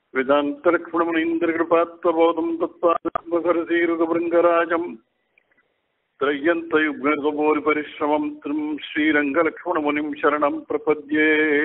वेदान्तलक्ष्मणमुनीन्द्रकृपात्तबोधम् तत्त्वात्मसरसीरुगभृङ्गराजम् त्रय्यन्तयुग्मसमोरिपरिश्रमम् त्रिम् श्रीरङ्गलक्ष्मणमुनिम् शरणम् प्रपद्ये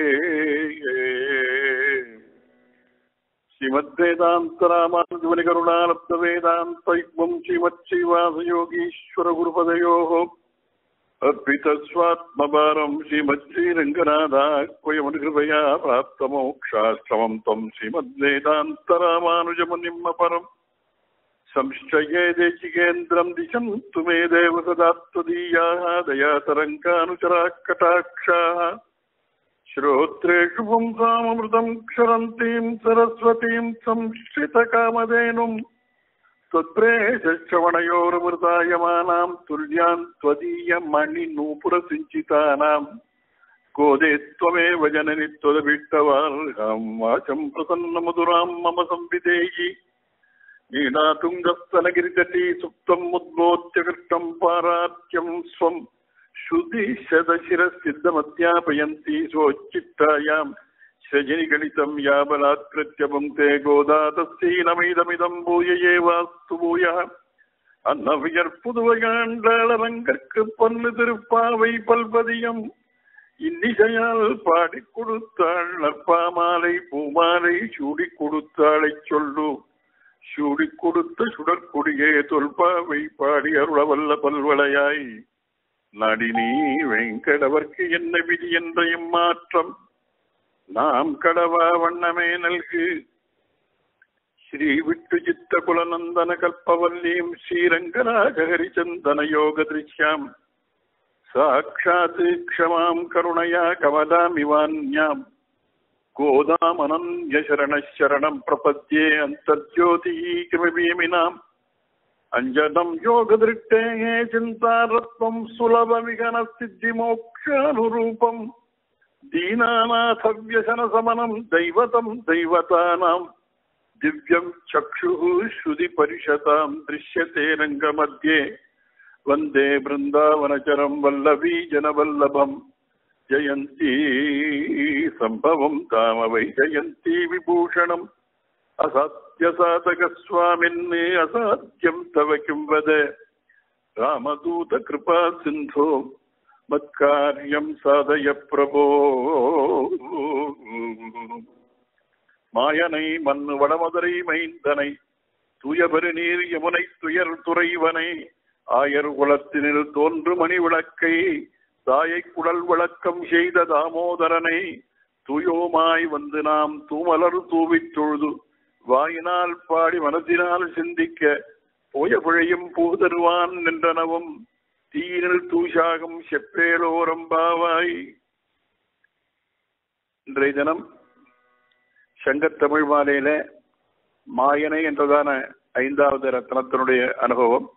श्रीमद्वेदान्तरामानुजमुनिकरुणालब्धवेदान्तयुग्मम् श्रीमच्छ्रीवासयोगीश्वरगुरुपदयोः अर्पितस्वात्मभारम् श्रीमच्छ्रीरङ्गनाथाक्वयमुनिकृपया प्राप्तमोक्षाश्रमम् त्वम् श्रीमद्वेदान्तरामानुजमुनिम् अपरम् संश्चये देशिकेन्द्रम् दिशन्तु मे देव सदा त्वदीयाः दयातरङ्गानुचराः कटाक्षाः श्रोत्रेषु पुंसामृतम् क्षरन्तीम् सरस्वतीम् संश्रितकामधेनुम् त्वत्प्रेश्रवणयोरमृतायमानाम् तुल्यान् त्वदीयमणिनूपुरसिञ्चितानाम् गोदे त्वमेव जननि त्वदभीष्टवार्हाम् वाचम् प्रसन्नमधुराम् मम संविधेयि नीनातुङ्गस्तनगिरितटी सुप्तम् उद्बोध्य कृष्णम् पारात्यम् स्वम् श्रुतिशतशिरसिद्धमध्यापयन्ती स्वोच्चित्तायाम् सृजनिगणितम् या बलात्कृत्य पुङ्क्ते गोदा तस्यैनमिदमिदम् भूय एवास्तु भूयः அன்னவியர் புதுவையாண்டளரங்கற்கு பொன்னு திருப்பாவை பல்பதியம் இன்னிசையால் பாடி கொடுத்தாள் நற்பாமாலை பூமாலை சூடி கொடுத்தாளை சொல்லு சூடி கொடுத்த சுடற்கொடியே தொல்பாவை பாடி அருளவல்ல பல்வளையாய் நடினி வெங்கடவர்க்கு என்ன விதி என்ற இம்மாற்றம் நாம் கடவா வண்ணமே நல்கு ஸ்ரீ விட்டு சித்த குலநந்தன கல்பவல்லீம் ஸ்ரீரங்கராஜ ஹரிச்சந்தன யோக திருஷ்யாம் சாட்சாத் க்ஷமாம் கருணையா கமதாமிவான்யாம் கோதாமனன்ய சரணம் பிரபத்யே அந்தர்ஜோதி கிமபீமினாம் அஞ்சனம் யோகதிருஷ்டே சிந்தாரத்வம் சுலப விகன சித்தி மோக்ஷானுரூபம் दीनानाथव्यसनसमनम् दैवतम् दैवतानाम् दिव्यम् चक्षुः श्रुतिपरिषताम् दृश्यते रङ्गमध्ये वन्दे बृन्दावनचरम् वल्लभी जनवल्लभम् जयन्ती सम्भवम् ताम वै जयन्ती विभूषणम् असाध्यसाधकस्वामिन् असाध्यम् तव किं वद रामदूतकृपा सिन्धो மத்காரியம் சாதய பிரபோ மாயனை மண்ணு வடமதுரை மைந்தனை தூயபெரு நீர் யமுனை துயர் துறைவனை ஆயர் குலத்தினில் தோன்று மணி விளக்கை தாயை குடல் விளக்கம் செய்த தாமோதரனை தூயோமாய் வந்து நாம் தூமலர் தூவித் தொழுது வாயினால் பாடி மனத்தினால் சிந்திக்க போய பிழையும் பூதருவான் நின்றனவும் தீயினில் தூஷாகம் செப்பேலோரம்பாவாய் இன்றைய தினம் சங்கத் தமிழ் மாலையில மாயனை என்றதான ஐந்தாவது ரத்னத்தினுடைய அனுபவம்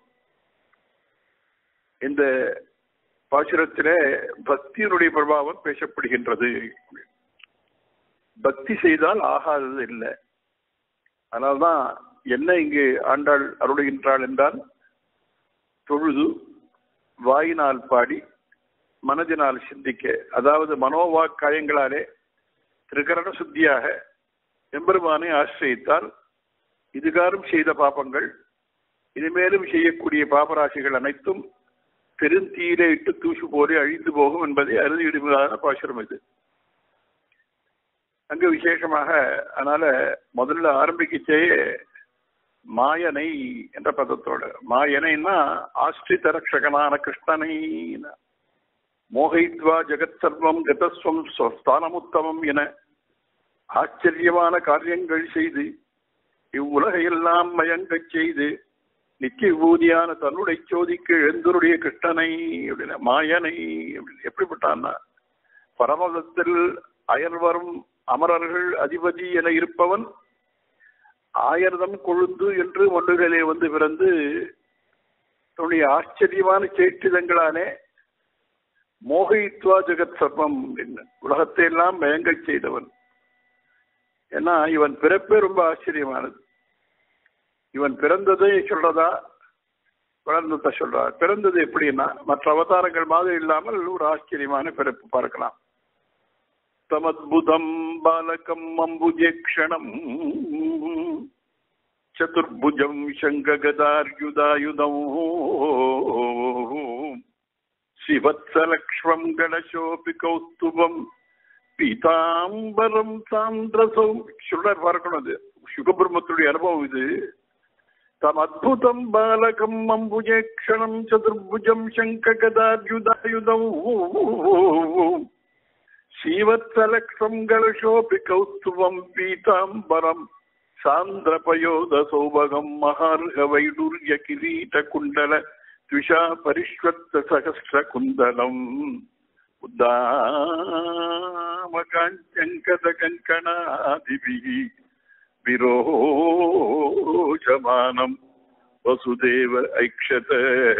இந்த பாசுரத்திலே பக்தியினுடைய பிரபாவம் பேசப்படுகின்றது பக்தி செய்தால் ஆகாதது இல்லை அதனால்தான் என்ன இங்கு ஆண்டாள் அருளுகின்றாள் என்றால் தொழுது வாயினால் பாடி மனதினால் சிந்திக்க அதாவது மனோவாக்காயங்களாலே திரிகரண சுத்தியாக எம்பெருமானை ஆசிரியத்தால் இதுகாரும் செய்த பாபங்கள் இனிமேலும் செய்யக்கூடிய பாபராசிகள் அனைத்தும் பெருந்தீயிலே இட்டு தூசு போலே அழிந்து போகும் என்பதை அறுதியிடுவதான பாசுரம் இது அங்கு விசேஷமாக அதனால முதல்ல ஆரம்பிக்கச்சேயே மாயனை என்ற பதத்தோட மாயனைன்னா ஆஸ்ரித ரக்ஷகனான கிருஷ்ணனை மோகைத்வா ஜெகத் சர்வம் கதஸ்வம் ஸ்தானமுத்தமம் என ஆச்சரியமான காரியங்கள் செய்து இவ்வுலகையெல்லாம் மயங்கச் செய்து நித்திய விபூதியான தன்னுடைய சோதிக்கு எழுந்தருடைய கிருஷ்ணனை அப்படின்னா மாயனை எப்படிப்பட்டான்னா பரமதத்தில் அயர்வரும் அமரர்கள் அதிபதி என இருப்பவன் ஆயிரதம் கொழுந்து என்று ஒன்றுகளே வந்து பிறந்து தன்னுடைய ஆச்சரியமான சேற்றிதங்களாலே மோகித்வா ஜெகத் சர்வம் உலகத்தை எல்லாம் மயங்க செய்தவன் ஏன்னா இவன் பிறப்பே ரொம்ப ஆச்சரியமானது இவன் பிறந்ததை சொல்றதா வளர்ந்ததை சொல்றா பிறந்தது எப்படின்னா மற்ற அவதாரங்கள் மாதிரி இல்லாமல் ஒரு ஆச்சரியமான பிறப்பு பார்க்கலாம் தமத்புதம் பாலகம் அம்புஜேக்ஷணம் சதுர்புஜம் சங்ககதார்யுதாயுதம் சிவத்சலக்ஷ்மம் கணசோபி கௌஸ்துபம் பீதாம்பரம் சாந்திரசௌ சுடர் பார்க்கணும் அது சுகபிரம்மத்துடைய அனுபவம் இது தம் அத்புதம் பாலகம் அம்புஜேக்ஷணம் சதுர்புஜம் சங்ககதார்யுதாயுதம் சீவத்சலக்ஷம் கலசோபி கௌஸ்துவம் பீதாம்பரம் சாந்திரபயோத சௌபகம் மகார்க வைடூர்ய கிரீட குண்டல த்விஷா பரிஷ்வத்த சகஸ்ர குந்தலம் உத்தாமகாஞ்சங்கத கங்கணாதிபிः விரோச்சமானம் வசுதேவ ஐக்ஷத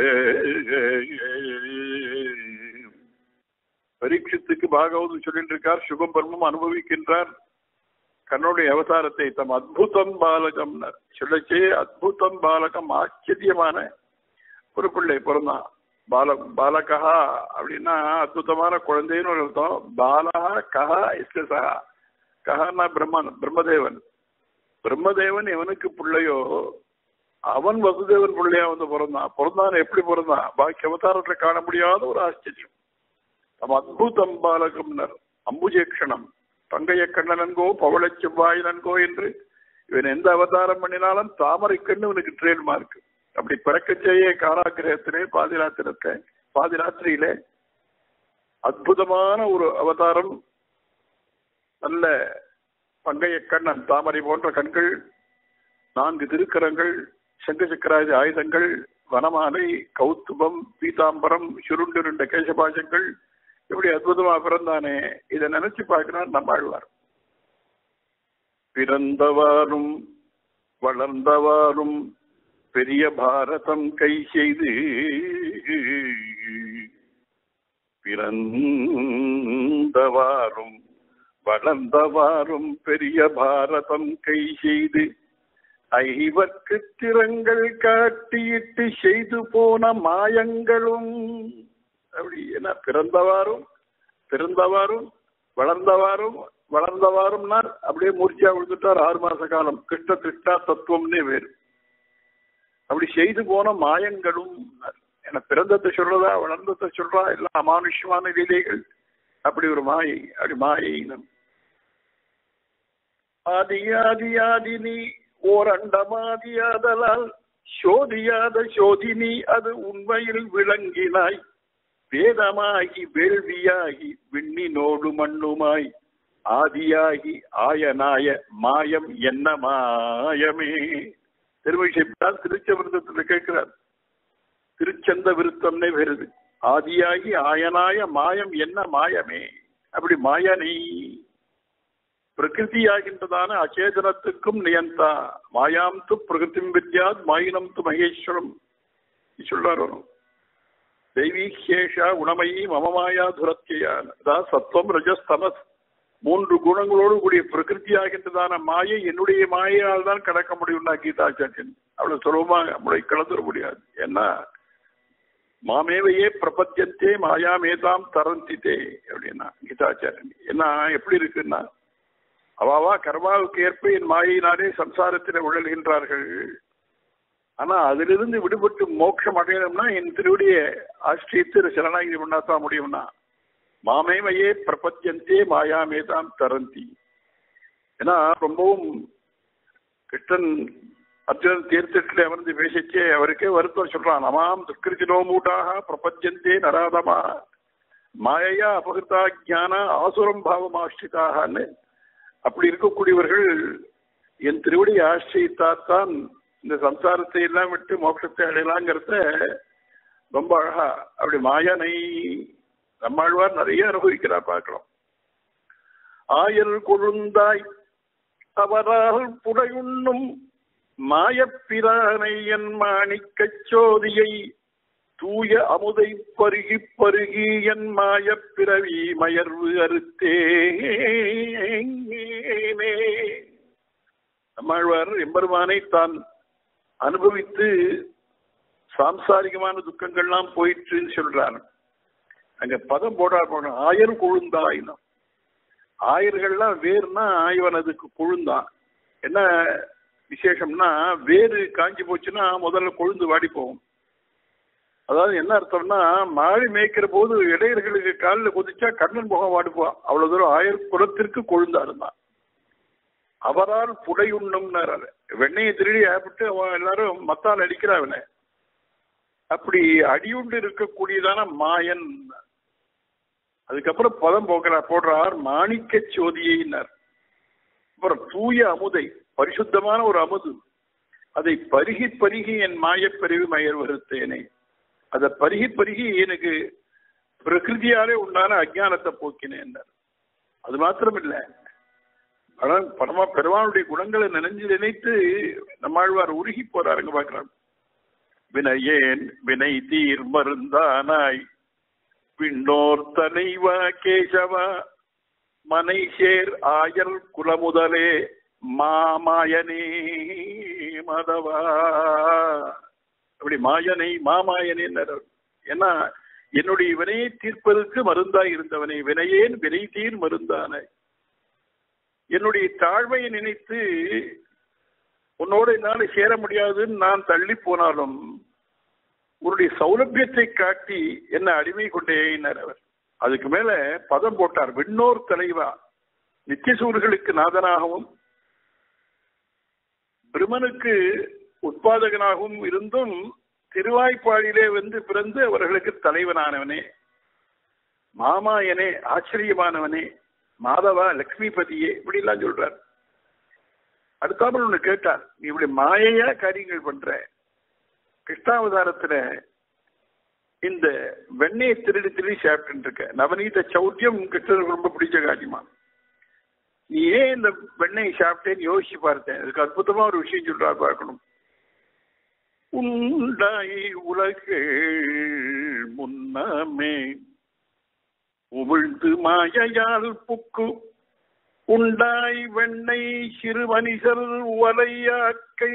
பரீட்சத்துக்கு பாகவதம் சொல்லிட்டு இருக்கார் சுகம் பர்மம் அனுபவிக்கின்றார் கண்ணுடைய அவதாரத்தை தம் அத்புதம் பாலகம் சொல்லச்சே அத்புதம் பாலகம் ஆச்சரியமான ஒரு பிள்ளை பிறந்தான் பால பாலகா அப்படின்னா அற்புதமான குழந்தைன்னு ஒரு அர்த்தம் பாலகா கஹா இஸ்கசா கஹான்னா பிரம்மன் பிரம்மதேவன் பிரம்மதேவன் எவனுக்கு பிள்ளையோ அவன் வசுதேவன் பிள்ளையா வந்து பிறந்தான் பிறந்தான் எப்படி பிறந்தான் பாக்கி அவதாரத்துல காண முடியாத ஒரு ஆச்சரியம் நம்ம அத்புதம் பாலகம்னர் அம்புஜேக்ஷணம் பங்கைய கண்ணனன்கோ பவள செவ்வாயினன்கோ என்று இவன் எந்த அவதாரம் பண்ணினாலும் தாமரை கண்ணு இவனுக்கு ட்ரேட்மார்க் அப்படி பிறக்க செய்ய காராகிரகத்திலே பாதிராத்திரத்தை பாதிராத்திரியிலே அற்புதமான ஒரு அவதாரம் நல்ல பங்கைய கண்ணன் தாமரை போன்ற கண்கள் நான்கு திருக்கரங்கள் சங்க சக்கராதி ஆயுதங்கள் வனமாலை கௌத்துபம் பீதாம்பரம் சுருண்டிருண்ட கேசபாசங்கள் இப்படி அற்புதமா பிறந்தானே இதை நினைச்சு பார்க்கிறார் நம்மாழ்வார் பிறந்தவாறும் வளர்ந்தவாறும் பெரிய பாரதம் கை செய்து பிறந்தவாறும் வளர்ந்தவாறும் பெரிய பாரதம் கை செய்து ஐவர்க்கு திறங்கள் காட்டியிட்டு செய்து போன மாயங்களும் அப்படி என்ன பிறந்தவாறும் பிறந்தவாறும் வளர்ந்தவாறும் வளர்ந்தவாறும்னார் அப்படியே மூர்ச்சியா விழுந்துட்டார் ஆறு மாச காலம் கிருஷ்ண கிருஷ்ணா தத்துவம்னே வேறு அப்படி செய்து போன மாயங்களும் என பிறந்தத்தை சொல்றதா வளர்ந்தத்தை சொல்றா எல்லாம் அமானுஷ்யமான லீலைகள் அப்படி ஒரு மாயை அப்படி மாயை ஆதி ஆதி ஆதி நீ ஓர் அண்டமாதியாதலால் சோதியாத சோதினி அது உண்மையில் விளங்கினாய் வேதமாகி வேள்வியாகி விண்ணினோடு மண்ணுமாய் ஆதியாகி ஆயனாய மாயம் என்ன மாயமே திருவழிசைப்பால் திருச்ச விருத்தத்தில் கேட்கிறார் திருச்சந்த விருத்தம்னே வருது ஆதியாகி ஆயனாய மாயம் என்ன மாயமே அப்படி மாயனை பிரகிருதியாகின்றதான அச்சேதனத்துக்கும் நியந்தா மாயாம் து பிரகிருதி வித்யாத் மாயினம் து மகேஸ்வரம் சொல்றாரு தெய்வீகேஷா குணமயி மமமாயா துரத்தியான் அதாவது சத்துவம் ரஜஸ் தமஸ் மூன்று குணங்களோடு கூடிய பிரகிருதியாகின்றதான மாயை என்னுடைய மாயினால் தான் கடக்க முடியும்னா கீதாச்சாரியன் அவ்வளவு சுலபமா நம்மளை கலந்துட முடியாது ஏன்னா மாமேவையே பிரபத்தியந்தே மாயாமேதாம் தரந்தித்தே அப்படின்னா கீதாச்சாரியன் என்ன எப்படி இருக்குன்னா அவாவா கர்மாவுக்கு ஏற்ப என் மாயினாலே சம்சாரத்தில் உழல்கின்றார்கள் ஆனா அதிலிருந்து விடுபட்டு மோட்சம் அடையணும்னா என் திருவடிய ஆஷ்டித்து சரணாகி பண்ணாதான் முடியும்னா மாமேமையே பிரபத்தியந்தே மாயாமேதாம் தரந்தி ஏன்னா ரொம்பவும் கிருஷ்ணன் அர்ஜுனன் தீர்த்தத்தில் அமர்ந்து பேசிச்சே அவருக்கே வருத்தம் சொல்றான் நமாம் துக்கிருச்சினோ மூட்டாக பிரபத்தியந்தே நராதமா மாயையா அபகிருதா ஜான ஆசுரம் பாவம் ஆஷ்டிதாகன்னு அப்படி இருக்கக்கூடியவர்கள் என் திருவடியை ஆசிரித்தாத்தான் இந்த சம்சாரத்தை எல்லாம் விட்டு மோட்சத்தை அடையலாங்கிறத ரொம்ப அழகா அப்படி மாயனை நம்மாழ்வார் நிறைய அனுபவிக்கிறார் பார்க்கலாம் ஆயர் கொழுந்தாய் அவரால் புடையுண்ணும் மாயப்பிரானை என் மாணிக்கச் சோதியை தூய அமுதை பருகி பருகி என் மாயப் பிறவி மயர்வு அறுத்தேனே நம்மாழ்வார் எம்பெருமானை தான் அனுபவித்து சாம்சாரிகமான துக்கங்கள்லாம் போயிட்டுன்னு சொல்றார் அங்க பதம் போடா போன ஆயர் கொழுந்தாயினம் ஆயர்கள்லாம் வேர்னா இவன் அதுக்கு கொழுந்தான் என்ன விசேஷம்னா வேறு காஞ்சி போச்சுன்னா முதல்ல கொழுந்து வாடி போகும் அதாவது என்ன அர்த்தம்னா மாறி மேய்க்கிற போது இடையர்களுக்கு காலில் குதிச்சா கண்ணன் முகம் வாடுப்பான் அவ்வளவு தூரம் ஆயர் குலத்திற்கு கொழுந்தா இருந்தான் அவரால் புடையுண்ணும்னாரு வெண்ணையை திருடி ஆப்பிட்டு அவன் எல்லாரும் மத்தால் அடிக்கிறாவன அப்படி அடியுண்டு இருக்கக்கூடியதான மாயன் அதுக்கப்புறம் பதம் போக்குறார் போடுறார் மாணிக்க சோதியினர் அப்புறம் தூய அமுதை பரிசுத்தமான ஒரு அமுது அதை பருகி பருகி என் மாயப்பெருவி மயர் வருத்தேனே அதை பருகி பருகி எனக்கு பிரகிருதியாலே உண்டான அஜானத்தை போக்கினேன் அது மாத்திரம் இல்லை ஆனால் பரமா பெருமானுடைய குணங்களை நினைஞ்சு நினைத்து நம்மாழ்வார் உருகி போறாருங்க பார்க்கிறான் வினையேன் வினை தீர் மருந்தானாய் பின்னோர் தலைவா கேசவா மனை சேர் ஆயர் குலமுதலே மாமாயனே மதவா அப்படி மாயனை மாமாயனே ஏன்னா என்னுடைய வினையை தீர்ப்பதற்கு மருந்தாய் இருந்தவனே வினையேன் வினை தீர் மருந்தானாய் என்னுடைய தாழ்மையை நினைத்து உன்னோட என்னால சேர முடியாதுன்னு நான் தள்ளி போனாலும் உன்னுடைய சௌலபியத்தை காட்டி என்ன அடிமை கொண்டேனார் அவர் அதுக்கு மேல பதம் போட்டார் விண்ணோர் தலைவா நித்தியசூர்களுக்கு நாதனாகவும் பிரம்மனுக்கு உற்பாதகனாகவும் இருந்தும் திருவாய்ப்பாடியிலே வந்து பிறந்து அவர்களுக்கு தலைவனானவனே மாமாயனே ஆச்சரியமானவனே மாதவா லக்ஷ்மிபதியே இப்படி எல்லாம் சொல்றார் அடுத்தாமல் ஒண்ணு கேட்டார் நீ இப்படி மாயையா காரியங்கள் பண்ற கிருஷ்ணாவதாரத்துல இந்த வெண்ணெயை திருடி திருடி சாப்பிட்டு இருக்க நவநீத சௌத்தியம் கிருஷ்ணனுக்கு ரொம்ப பிடிச்ச காரியமா நீ ஏன் இந்த வெண்ணெயை சாப்பிட்டேன்னு யோசிச்சு பார்த்தேன் அதுக்கு அற்புதமா ஒரு விஷயம் சொல்றார் பார்க்கணும் உண்டாய் உலகில் முன்னமே உமிழ்ந்து மாயையால் புக்கு உண்டாய் வெண்ணை சிறு மனிதர் உவலையாக்கை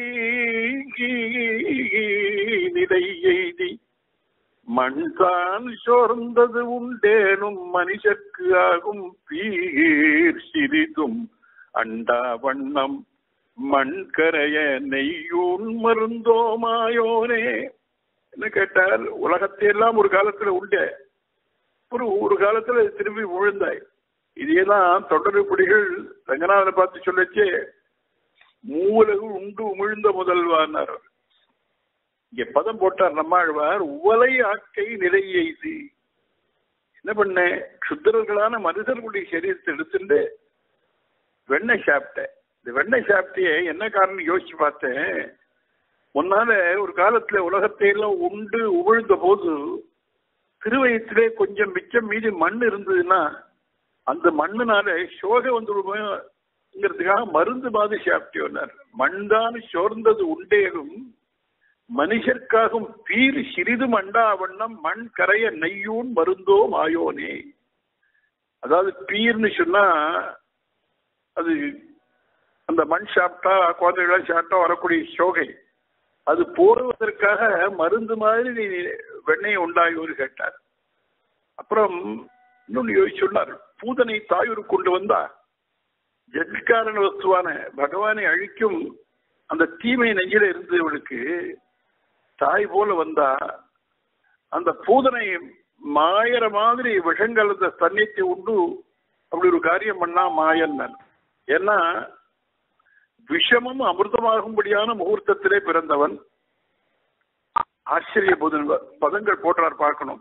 நிலை எய்தி மண்தான் சோர்ந்தது உண்டேனும் மனுஷக்கு ஆகும் பீர் சிறிதும் அண்டா வண்ணம் மண் கரைய நெய்யூன் மருந்தோ மாயோனே என்ன கேட்டார் உலகத்தையெல்லாம் ஒரு காலத்துல உண்டே ஒரு ஒரு காலத்துல திரும்பி விழுந்தாய் இதேதான் தொடர்புடிகள் ரங்கநாதனை பார்த்து சொல்லச்சே மூலகு உண்டு உமிழ்ந்த முதல்வார் இங்க பதம் போட்டார் நம்மாழ்வார் உவலை ஆக்கை நிலை எய்து என்ன பண்ண சுத்தர்களான மனிதர்களுடைய சரீரத்தை எடுத்துட்டு வெண்ணெய் சாப்பிட்டேன் இந்த வெண்ணெய் சாப்பிட்டே என்ன காரணம் யோசிச்சு பார்த்தேன் முன்னால ஒரு காலத்துல உலகத்தை எல்லாம் உண்டு உமிழ்ந்த போது திருவயத்திலே கொஞ்சம் மிச்சம் மீதி மண் இருந்ததுன்னா அந்த மண்ணுனால சோகை வந்துடுமோங்கிறதுக்காக மருந்து மாதிரி சாப்பிட்டோன்னார் மண் தான் சோர்ந்தது உண்டேகும் மனுஷர்க்காகும் பீர் சிறிது மண்டா வண்ணம் மண் கரைய நெய்யூன் மருந்தோ மாயோனே அதாவது பீர்னு சொன்னா அது அந்த மண் சாப்பிட்டா குழந்தைகளாம் சாப்பிட்டா வரக்கூடிய சோகை அது போடுவதற்காக மருந்து மாதிரி நீ வெண்ணெயை உண்டாயோன்னு கேட்டார் அப்புறம் இன்னொன்னு யோசிச்சு சொன்னார் பூதனை தாயூர் கொண்டு வந்தா ஜட்காரண வஸ்துவான பகவானை அழிக்கும் அந்த தீமை நெஞ்சில இருந்தவளுக்கு தாய் போல வந்தா அந்த பூதனை மாயற மாதிரி விஷங்கலந்த தண்ணீத்தை உண்டு அப்படி ஒரு காரியம் பண்ணா மாயன் ஏன்னா விஷமும் அமிர்தமாகும்படியான முகூர்த்தத்திலே பிறந்தவன் ஆச்சரிய புதன் பதங்கள் போட்டார் பார்க்கணும்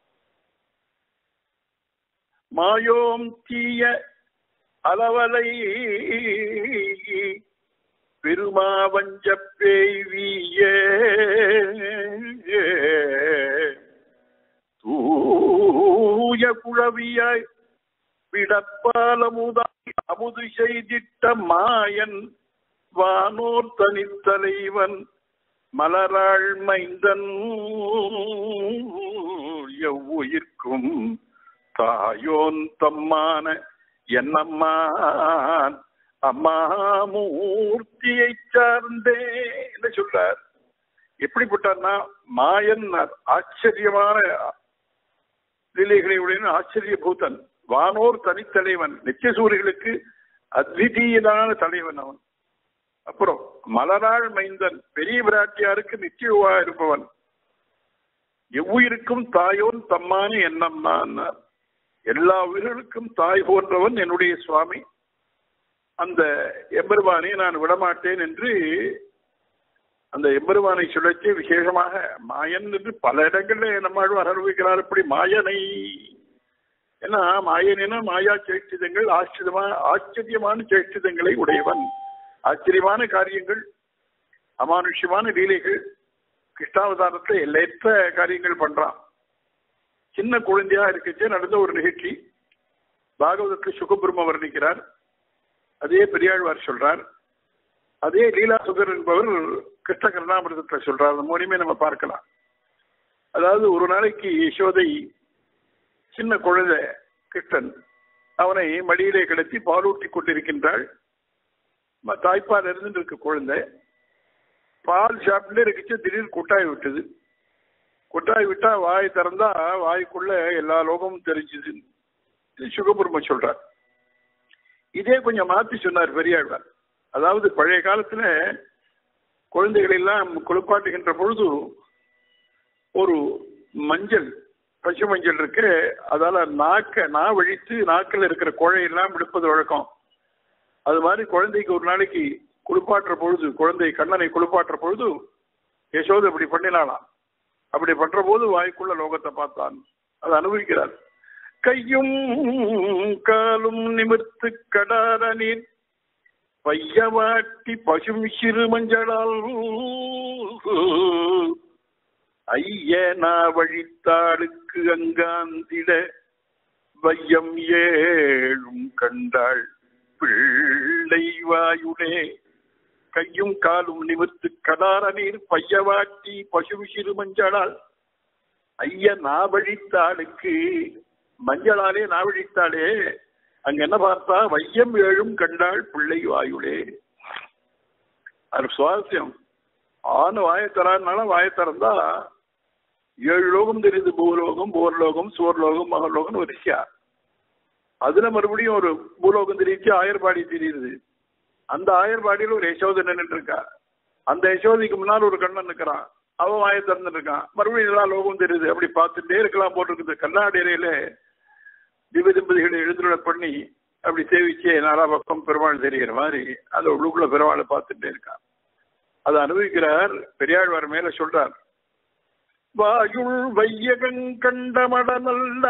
மாயோம் தீய அளவலை பெருமாவஞ்ச பேய்விய தூய குழவியாய் விடப்பாலமுதாய் அமுது செய்திட்ட மாயன் வானோர் தனித்தலைவன் மலராள் மைந்தன் எவ்வுயிர்க்கும் தாயோன் தம்மான என்னம்மான் அம்மாமூர்த்தியை சார்ந்தே என்ன சொல்றார் எப்படிப்பட்டார்னா மாயன் ஆச்சரியமான லீலைகளை உடைய ஆச்சரிய பூதன் வானோர் தனித்தலைவன் நித்தியசூரிகளுக்கு அத்விதீயனான தலைவன் அவன் அப்புறம் மலராள் மைந்தன் பெரிய விராட்டியாருக்கு நிச்சயவா இருப்பவன் எவ்வுயிருக்கும் தாயோன் தம்மானு என்னம்மா எல்லா உயிர்களுக்கும் தாய் போன்றவன் என்னுடைய சுவாமி அந்த எம்பெருமானை நான் விடமாட்டேன் என்று அந்த எம்பெருமானை சுழற்சி விசேஷமாக மாயன் என்று பல இடங்களில் நம்மாழ்வார் அனுபவிக்கிறார் இப்படி மாயனை ஏன்னா மாயனினா மாயா சேஷ்டிதங்கள் ஆச்சரியமா ஆச்சரியமான சேஷ்டிதங்களை உடையவன் ஆச்சரியமான காரியங்கள் அமானுஷ்யமான லீலைகள் கிருஷ்ணாவதாரத்தை எல்லையற்ற காரியங்கள் பண்றான் சின்ன குழந்தையா இருக்கச்சே நடந்த ஒரு நிகழ்ச்சி பாகவதத்தில் சுகபிரம வர்ணிக்கிறார் அதே பெரியாழ்வார் சொல்றார் அதே லீலா சுகர் என்பவர் கிருஷ்ண கருணாமிரதத்தை சொல்றார் அந்த மூலியமே நம்ம பார்க்கலாம் அதாவது ஒரு நாளைக்கு யசோதை சின்ன குழந்தை கிருஷ்ணன் அவனை மடியிலே கிடத்தி பாலூட்டி கொண்டிருக்கின்றாள் ம- தாய்ப்பால் இருந்து இருக்க குழந்தை பால் சாப்பிட்டு இருக்குச்சு திடீர்னு கொட்டாய் விட்டது கொட்டாய் விட்டா வாய் திறந்தா வாய்க்குள்ள எல்லா லோகமும் தெரிஞ்சுது இது சுகபுர்ம சொல்றார் இதே கொஞ்சம் மாத்தி சொன்னார் பெரியாழ்வார் அதாவது பழைய காலத்துல குழந்தைகளை எல்லாம் குளிப்பாட்டுகின்ற பொழுது ஒரு மஞ்சள் பசு மஞ்சள் இருக்கு அதால நாக்க நா வழித்து நாக்கில் இருக்கிற குழையெல்லாம் விடுப்பது வழக்கம் அது மாதிரி குழந்தைக்கு ஒரு நாளைக்கு குளிப்பாட்டுற பொழுது குழந்தை கண்ணனை குளிப்பாட்டுற பொழுது யசோதை அப்படி பண்ணினாலாம் அப்படி பண்ற போது வாய்க்குள்ள லோகத்தை பார்த்தான் அதை அனுபவிக்கிறார் கையும் காலும் நிமிர்த்து கடார நீர் பையவாட்டி பசும் சிறு மஞ்சளால் ஐயனா வழித்தாளுக்கு அங்காந்திட வையம் ஏழும் கண்டாள் பிள்ளை வாயுடே கையும் காலும் நிமிர்த்து கடார நீர் பையவாட்டி பசு சிறு மஞ்சளால் ஐய நாவழித்தாளுக்கு மஞ்சளாலே நாவழித்தாளே அங்க என்ன பார்த்தா வையம் ஏழும் கண்டாள் பிள்ளை வாயுளே அது சுவாரஸ்யம் ஆண் வாயை தரான்னாலும் வாயை திறந்தா ஏழு லோகம் தெரியுது பூலோகம் போர்லோகம் சுவர்லோகம் மகலோகம் வரிசையா அதுல மறுபடியும் ஒரு பூலோகம் தெரியுச்சு ஆயர்பாடி தெரியுது அந்த ஆயர்பாடியில ஒரு யசோதை நின்றுட்டு இருக்கா அந்த யசோதைக்கு முன்னால் ஒரு கண்ணன் நிற்கிறான் அவன் வாயை திறந்துட்டு இருக்கான் மறுபடியும் எல்லா லோகம் தெரியுது அப்படி பார்த்துட்டே இருக்கலாம் போட்டிருக்குது கண்ணாடி அறையில திவ்ய தம்பதிகளை எழுந்துள்ள பண்ணி அப்படி சேவிச்சே நாலா பக்கம் பெருமாள் தெரிகிற மாதிரி அது உள்ளுக்குள்ள பெருமாளை பார்த்துட்டே இருக்கான் அதை அனுபவிக்கிறார் பெரியாழ்வார் மேல சொல்றார் வாயுள் வையகங் கண்டமட நல்ல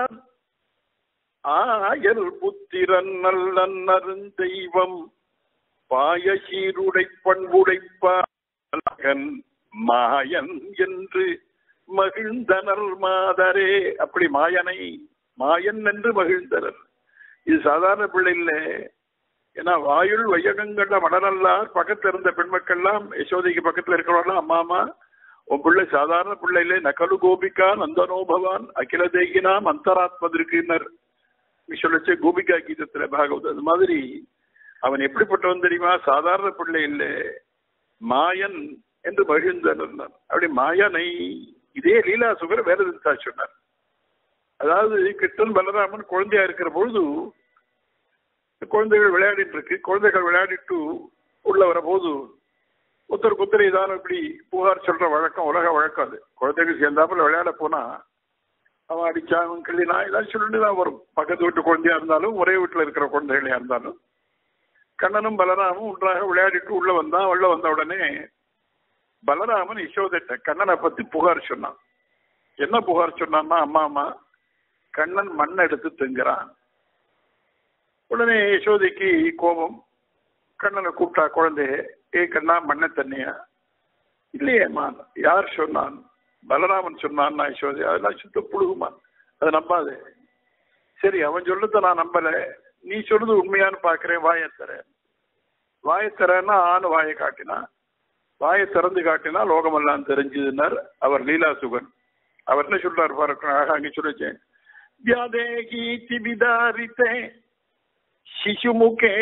ஆயர் புத்திரன் நல்லன் அருந்தெய்வம் பாயசீருடை பண்புடைப்பான் மாயன் என்று மகிழ்ந்தனர் மாதரே அப்படி மாயனை மாயன் என்று மகிழ்ந்தனர் இது சாதாரண பிள்ளை இல்லை ஏன்னா வாயுள் வையகங்கண்ட மடநல்லார் பக்கத்துல இருந்த பெண்மக்கள்லாம் யசோதைக்கு பக்கத்துல இருக்கிறவங்களாம் அம்மா அம்மா உன் பிள்ளை சாதாரண பிள்ளை இல்லை நகலு கோபிகா நந்தனோ பவான் அகில தேகினாம் அந்தராத்மதிருக்குனர் சொல்லச்சு கோபிகா கீதத்துல பாகவத் அது மாதிரி அவன் எப்படிப்பட்டவன் தெரியுமா சாதாரண பிள்ளை இல்லை மாயன் என்று மகிழ்ந்தனர் அப்படி மாயனை இதே லீலா சுகர் வேற எதுவும் சொன்னார் அதாவது கிருஷ்ணன் பலராமன் குழந்தையா இருக்கிற பொழுது குழந்தைகள் விளையாடிட்டு இருக்கு குழந்தைகள் விளையாடிட்டு உள்ள வர போது ஒருத்தர் குத்தரை ஏதாவது இப்படி புகார் சொல்ற வழக்கம் உலக வழக்கம் அது குழந்தைகள் சேர்ந்தாப்புல விளையாட போனா அவன் அடிச்சான் அவன் கிள்ளினா ஏதாவது சொல்லிட்டு தான் வரும் பக்கத்து வீட்டு குழந்தையா இருந்தாலும் ஒரே வீட்டுல இருக்கிற குழந்தைகளா இருந்தாலும் கண்ணனும் பலராமும் ஒன்றாக விளையாடிட்டு உள்ள வந்தான் உள்ள வந்த உடனே பலராமன் யசோதட்ட கண்ணனை பத்தி புகார் சொன்னான் என்ன புகார் சொன்னான்னா அம்மா அம்மா கண்ணன் மண் எடுத்து திங்குறான் உடனே யசோதைக்கு கோபம் கண்ணனை கூப்பிட்டா குழந்தைய ஏ கண்ணா மண்ணை தண்ணியா இல்லையேம்மா யார் சொன்னான் பலராமன் சொன்னான் நான் யசோதை அதெல்லாம் சுத்த புழுகுமான் அதை நம்பாது சரி அவன் சொல்றத நான் நம்பல நீ சொல்றது உண்மையான்னு பாக்குறேன் வாயை தரேன் வாயை தரேன்னா ஆண் வாயை காட்டினா வாயை திறந்து காட்டினா லோகமெல்லாம் தெரிஞ்சதுன்னார் அவர் லீலா சுகன் அவர் என்ன சொல்றாரு பாருங்க அங்க சொல்லிச்சேன் வியாதேகி விதாரித்தே சிசுமுகே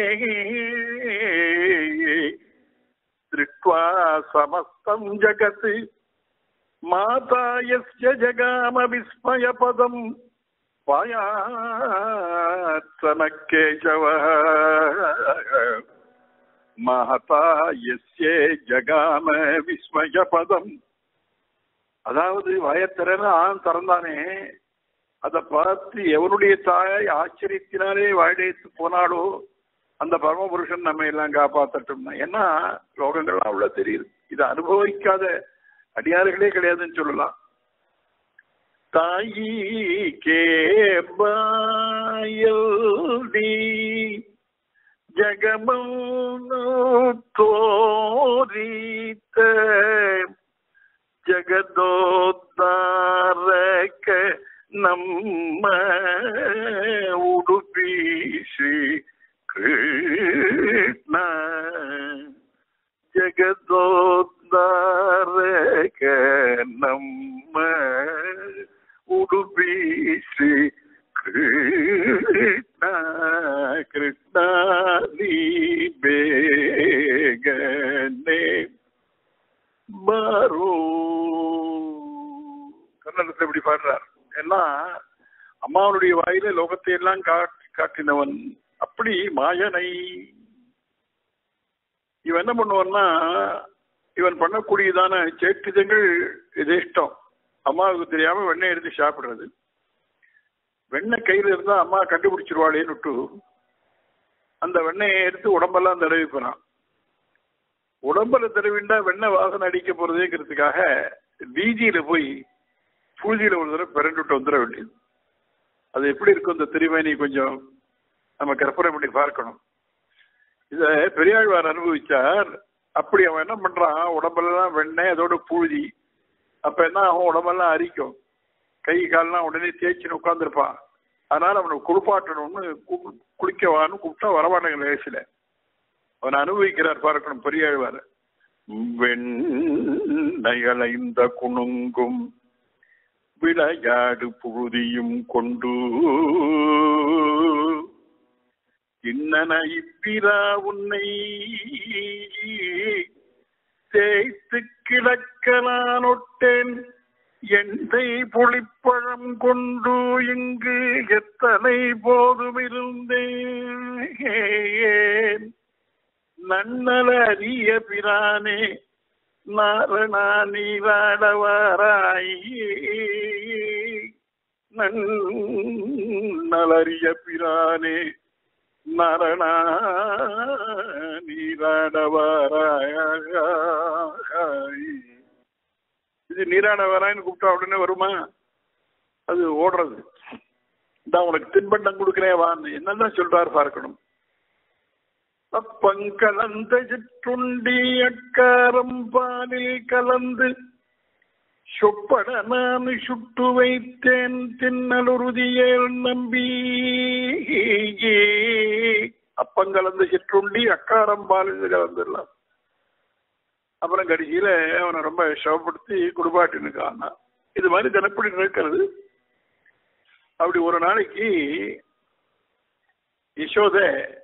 திருஷ்டுவா சமஸ்தம் ஜகத் மாதா யஸ்ய ஜகாம விஸ்மய பதம் பாயாசன கேசவ மகதா எஸ்யே ஜகாம விஸ்மய பதம் அதாவது வாயத்திறன ஆண் திறந்தானே அதை பார்த்து எவனுடைய தாய் ஆச்சரியத்தினாலே வாயிடைத்து போனாலோ அந்த பரமபுருஷன் நம்ம எல்லாம் காப்பாத்தட்டும்னா ஏன்னா லோகங்கள்லாம் அவ்வளவு தெரியுது இதை அனுபவிக்காத அடியார்களே கிடையாதுன்னு சொல்லலாம் தாயி கேபாயல்டி ஜகமௌனு தோரித்த ಜಗದೋದ್ಧಾರಕ ನಮ್ಮ ಉಡುಪಿ ಶ್ರೀ ಕೃಷ್ಣ ಜಗದೋದ್ಧಾರಕ ನಮ್ಮ ಉಡುಪಿ ಶ್ರೀ ಕೃಷ್ಣ ಕೃಷ್ಣ ನೀ ಬೇಗನೆ பாரோ கன்னடத்தில் இப்படி பாடுறார் ஏன்னா அம்மாவனுடைய வாயில லோகத்தை எல்லாம் காட்டி காட்டினவன் அப்படி மாயனை இவன் என்ன பண்ணுவான்னா இவன் பண்ணக்கூடியதான சேட்டுதங்கள் எதேஷ்டம் அம்மாவுக்கு தெரியாம வெண்ணெய் எடுத்து சாப்பிடுறது வெண்ணெய் கையில இருந்தா அம்மா கண்டுபிடிச்சிருவாளேன்னு விட்டு அந்த வெண்ணெயை எடுத்து உடம்பெல்லாம் தடவி போனான் உடம்புல தடவிண்டா வெண்ணெய் வாசனை அடிக்க போறதேங்கிறதுக்காக வீதியில போய் பூஜையில ஒரு தடவை பிறண்டுட்டு வந்துட வேண்டியது அது எப்படி இருக்கும் இந்த திருமேனி கொஞ்சம் நம்ம கற்பனை பண்ணி பார்க்கணும் இத பெரியாழ்வார் அனுபவிச்சார் அப்படி அவன் என்ன பண்றான் உடம்பெல்லாம் வெண்ணெய் அதோட பூஜி அப்ப என்ன ஆகும் உடம்பெல்லாம் அரிக்கும் கை கால்லாம் உடனே தேய்ச்சின்னு உட்காந்துருப்பான் அதனால அவனை குளிப்பாட்டணும்னு கு- குளிக்கவான்னு கூப்பிட்டா வரமாட்டாங்க லேசில அவன் அனுபவிக்கிறார் பார்க்கணும் பெரியாழ்வார் வெண்ணையளைந்த குணுங்கும் விளையாடு புழுதியும் கொண்டு இன்னன இப்பிரா உன்னை தேய்த்து கிடக்கலானொட்டேன் எந்தை புளிப்பழம் கொண்டு இங்கு எத்தனை போதும் இருந்தேன் நன்னல அரிய பிரானே நாரணா நீராடவாராய் நன்னலறிய பிரானே நாரணா நீராடவாராய் இது நீராடவாராய்னு கூப்பிட்டா உடனே வருமா அது ஓடுறது இந்த உனக்கு தின்பண்டம் கொடுக்கிறேன் வான்னு என்னதான் சொல்றாரு பார்க்கணும் அப்பங்கலந்த சிற்றுண்டி அக்காரம் பாலில் கலந்து சொப்பட நான் சுட்டு வைத்தேன் தின்னலுறுதியேல் நம்பி அப்பங்கலந்த சிற்றுண்டி அக்காரம் பாலில் கலந்துடலாம் அப்புறம் கடைசியில அவனை ரொம்ப ஷவப்படுத்தி குடுபாட்டினுக்கான் இது மாதிரி தினப்படி நடக்கிறது அப்படி ஒரு நாளைக்கு யசோத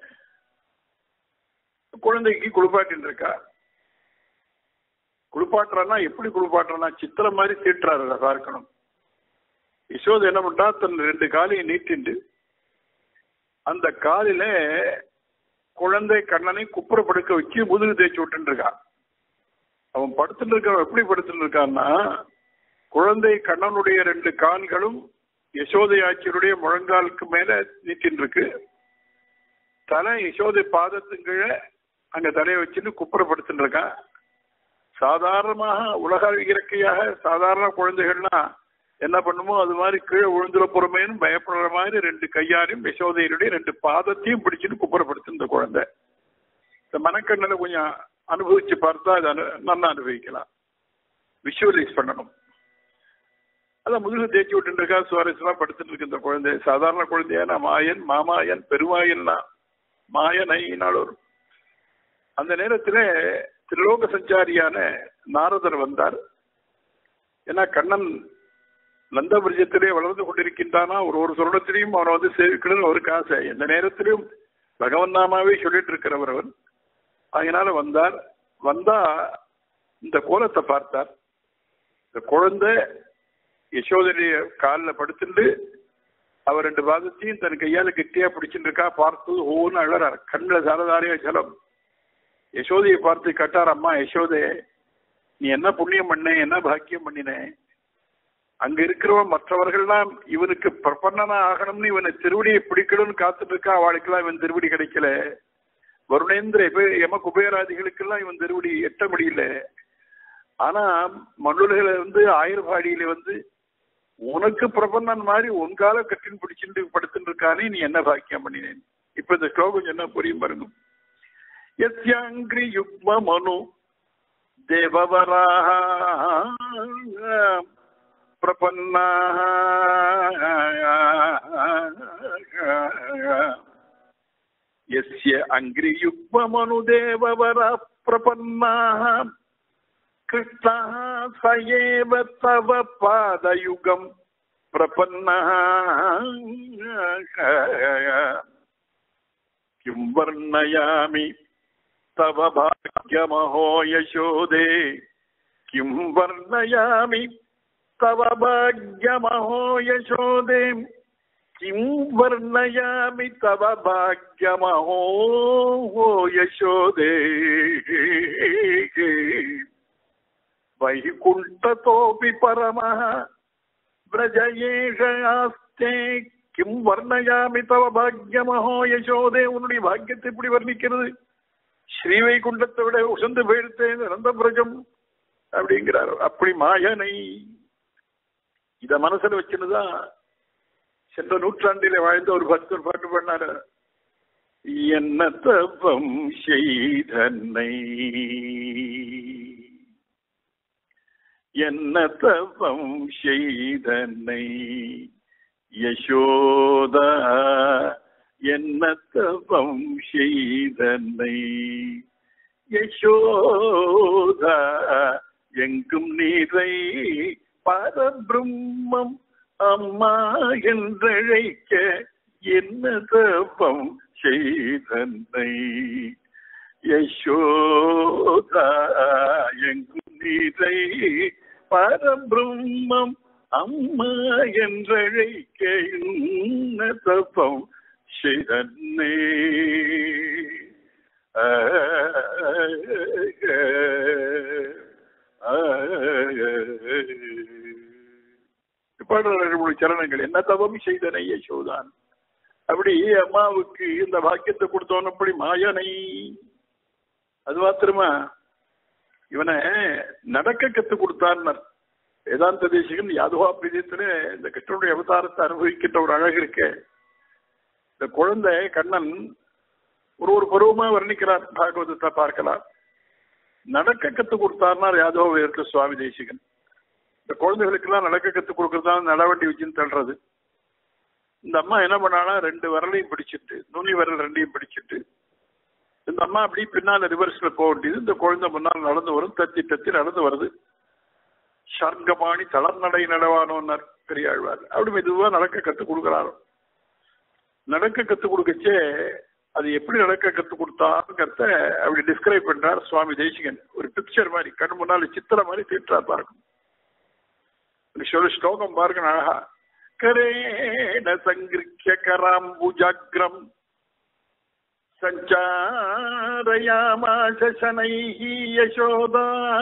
குழந்தைக்கு குளிப்பாட்டின்னு இருக்கா குளிப்பாட்டுறான்னா எப்படி குளிப்பாட்டுறான்னா சித்திரம் மாதிரி தீட்டுறாரு அதை பார்க்கணும் யசோத என்ன பண்றா தன் ரெண்டு காலையும் நீட்டிண்டு அந்த காலில குழந்தை கண்ணனை குப்புற படுக்க வச்சு முதுகு தேய்ச்சி விட்டுன்னு இருக்கான் அவன் படுத்துட்டு இருக்க எப்படி படுத்துட்டு இருக்கான்னா குழந்தை கண்ணனுடைய ரெண்டு கால்களும் யசோதை ஆட்சியருடைய முழங்காலுக்கு மேல நீட்டின்னு இருக்கு தலை யசோதை பாதத்துங்கீழ அங்க தலையை வச்சுட்டு குப்புறப்படுத்தின்னு இருக்கான் சாதாரணமாக உலக இயற்கையாக சாதாரண குழந்தைகள்னா என்ன பண்ணுமோ அது மாதிரி கீழே விழுந்துட பொறுமைன்னு பயப்படுற மாதிரி ரெண்டு கையாலையும் யசோதையருடைய ரெண்டு பாதத்தையும் பிடிச்சிட்டு குப்புறப்படுத்து இந்த குழந்தை இந்த மனக்கண்ணில் கொஞ்சம் அனுபவிச்சு பார்த்தா அதை அனு நல்லா அனுபவிக்கலாம் விஷுவலைஸ் பண்ணணும் அதான் முதுகு தேய்ச்சி விட்டு இருக்கா சுவாரஸ்யமா படுத்துட்டு இருக்கு இந்த குழந்தை சாதாரண குழந்தையான மாயன் மாமாயன் பெருமாயன்னா மாயனைனாலும் வரும் அந்த நேரத்துல திரிலோக சஞ்சாரியான நாரதர் வந்தார் ஏன்னா கண்ணன் நந்தபிரஜத்திலே வளர்ந்து கொண்டிருக்கின்றானா ஒரு ஒரு சொல்றத்திலையும் அவனை வந்து சேவிக்கணும்னு அவருக்கு ஆசை எந்த நேரத்திலும் பகவன் நாமாவே சொல்லிட்டு இருக்கிறவர் அவர் அதனால வந்தார் வந்தா இந்த கோலத்தை பார்த்தார் இந்த குழந்தை யசோதரிய காலில் படுத்துட்டு அவர் ரெண்டு பாதத்தையும் தன் கையால கெட்டியா பிடிச்சிட்டு இருக்கா பார்த்து ஒவ்வொன்னு அழறார் கண்ணுல சாரதாரியா ஜலம் யசோதையை பார்த்து கேட்டார் அம்மா யசோதே நீ என்ன புண்ணியம் பண்ண என்ன பாக்கியம் பண்ணின அங்க இருக்கிறவன் மற்றவர்கள்லாம் இவனுக்கு பிரபன்னனா ஆகணும்னு இவனை திருவடியை பிடிக்கணும்னு காத்துட்டு இருக்கா அவளுக்கெல்லாம் இவன் திருவடி கிடைக்கல வருணேந்திர எப- யம குபேராதிகளுக்கெல்லாம் இவன் திருவடி எட்ட முடியல ஆனா மண்ணுலகில வந்து ஆயுர்பாடியில வந்து உனக்கு பிரபன்னன் மாதிரி உன் கால கட்டின் பிடிச்சிட்டு படுத்துட்டு இருக்கானே நீ என்ன பாக்கியம் பண்ணினேன் இப்ப இந்த ஸ்லோகம் என்ன புரியும் பாருங்க யஸ்யாங்கிரி யுக்ம மனு தேவவராக பிரபன்னாக यस्य अङ्घ्रियुग्ममनुदेववरः प्रपन्नाः कृष्णः स एव तव पादयुगम् प्रपन्नः किं वर्णयामि तव भाग्यमहो यशोदे किं वर्णयामि तव भाग्यमहो यशोदे किं वर्णयामि तव भाग्यमहो यशोदे वैकुण्ठतोऽपि परमः व्रज एष आस्ते किं वर्णयामि तव பாக்யமஹோ யசோதே உன்னுடைய பாக்கியத்தை இப்படி வர்ணிக்கிறது ஸ்ரீவைகுண்டத்தை விட உசந்து போயிடுத்தேன் நந்த பிரஜம் அப்படிங்கிறார் அப்படி மாயனை இத மனசுல வச்சுன்னுதான் சென்ற நூற்றாண்டிலே வாழ்ந்த ஒரு பக்தர் பாட்டு பண்ணாரு என்ன தவம் செய்தன்னை என்ன தவம் செய்தன்னை யசோதா என்ன தவம் செய்தன்னை யசோதா எங்கும் நீரை பரபிரம்மம் அம்மா என்றழைக்க என்ன தவம் செய்தன்னை யசோதா எங்கும் நீரை பரபிரம்மம் அம்மா என்றழைக்க என்ன தவம் செய்தன்னை பாடுற சரணங்கள் என்ன தவம் செய்தனை யசோதான் அப்படி அம்மாவுக்கு இந்த பாக்கியத்தை கொடுத்தவன் அப்படி மாயனை அது மாத்திரமா இவனை நடக்க கத்து கொடுத்தார் வேதாந்த தேசிகன் யாதுவா பிரதேசத்துல இந்த கிருஷ்ணனுடைய அவதாரத்தை அனுபவிக்கின்ற ஒரு அழகு இருக்கே இந்த குழந்தை கண்ணன் ஒரு ஒரு பருவமா வர்ணிக்கிறார் பாகவதத்தை பார்க்கலாம் நடக்க கத்து கொடுத்தார்னார் யாதவ வேர்க்கு சுவாமி தேசிகன் இந்த குழந்தைகளுக்கெல்லாம் நடக்க கத்து கொடுக்கறதா நடவண்டி வச்சுன்னு தள்ளுறது இந்த அம்மா என்ன பண்ணானா ரெண்டு விரலையும் பிடிச்சிட்டு நுனி விரல் ரெண்டையும் பிடிச்சிட்டு இந்த அம்மா அப்படி பின்னால ரிவர்ஸ்ல போக வேண்டியது இந்த குழந்தை முன்னால் நடந்து வரும் தத்தி தத்தி நடந்து வருது சர்க்கமாணி தளர்நடை நடவானோன்னார் பெரியாழ்வார் அப்படி மெதுவா நடக்க கத்து கொடுக்குறாரோ நடக்க கத்து கொடுக்கச்சே அது எப்படி நடக்க கத்து கொடுத்தாங்கிறத அப்படி டிஸ்கிரைப் பண்றார் சுவாமி தேசிகன் ஒரு பிக்சர் மாதிரி கண் முன்னால சித்திர மாதிரி தீட்டார் பாருங்க சொல்லு ஸ்லோகம் பாருங்க அழகா கரேண சங்கிருக்கிய கராம்புஜாகிரம் சஞ்சாரயாமாச சனைः யசோதா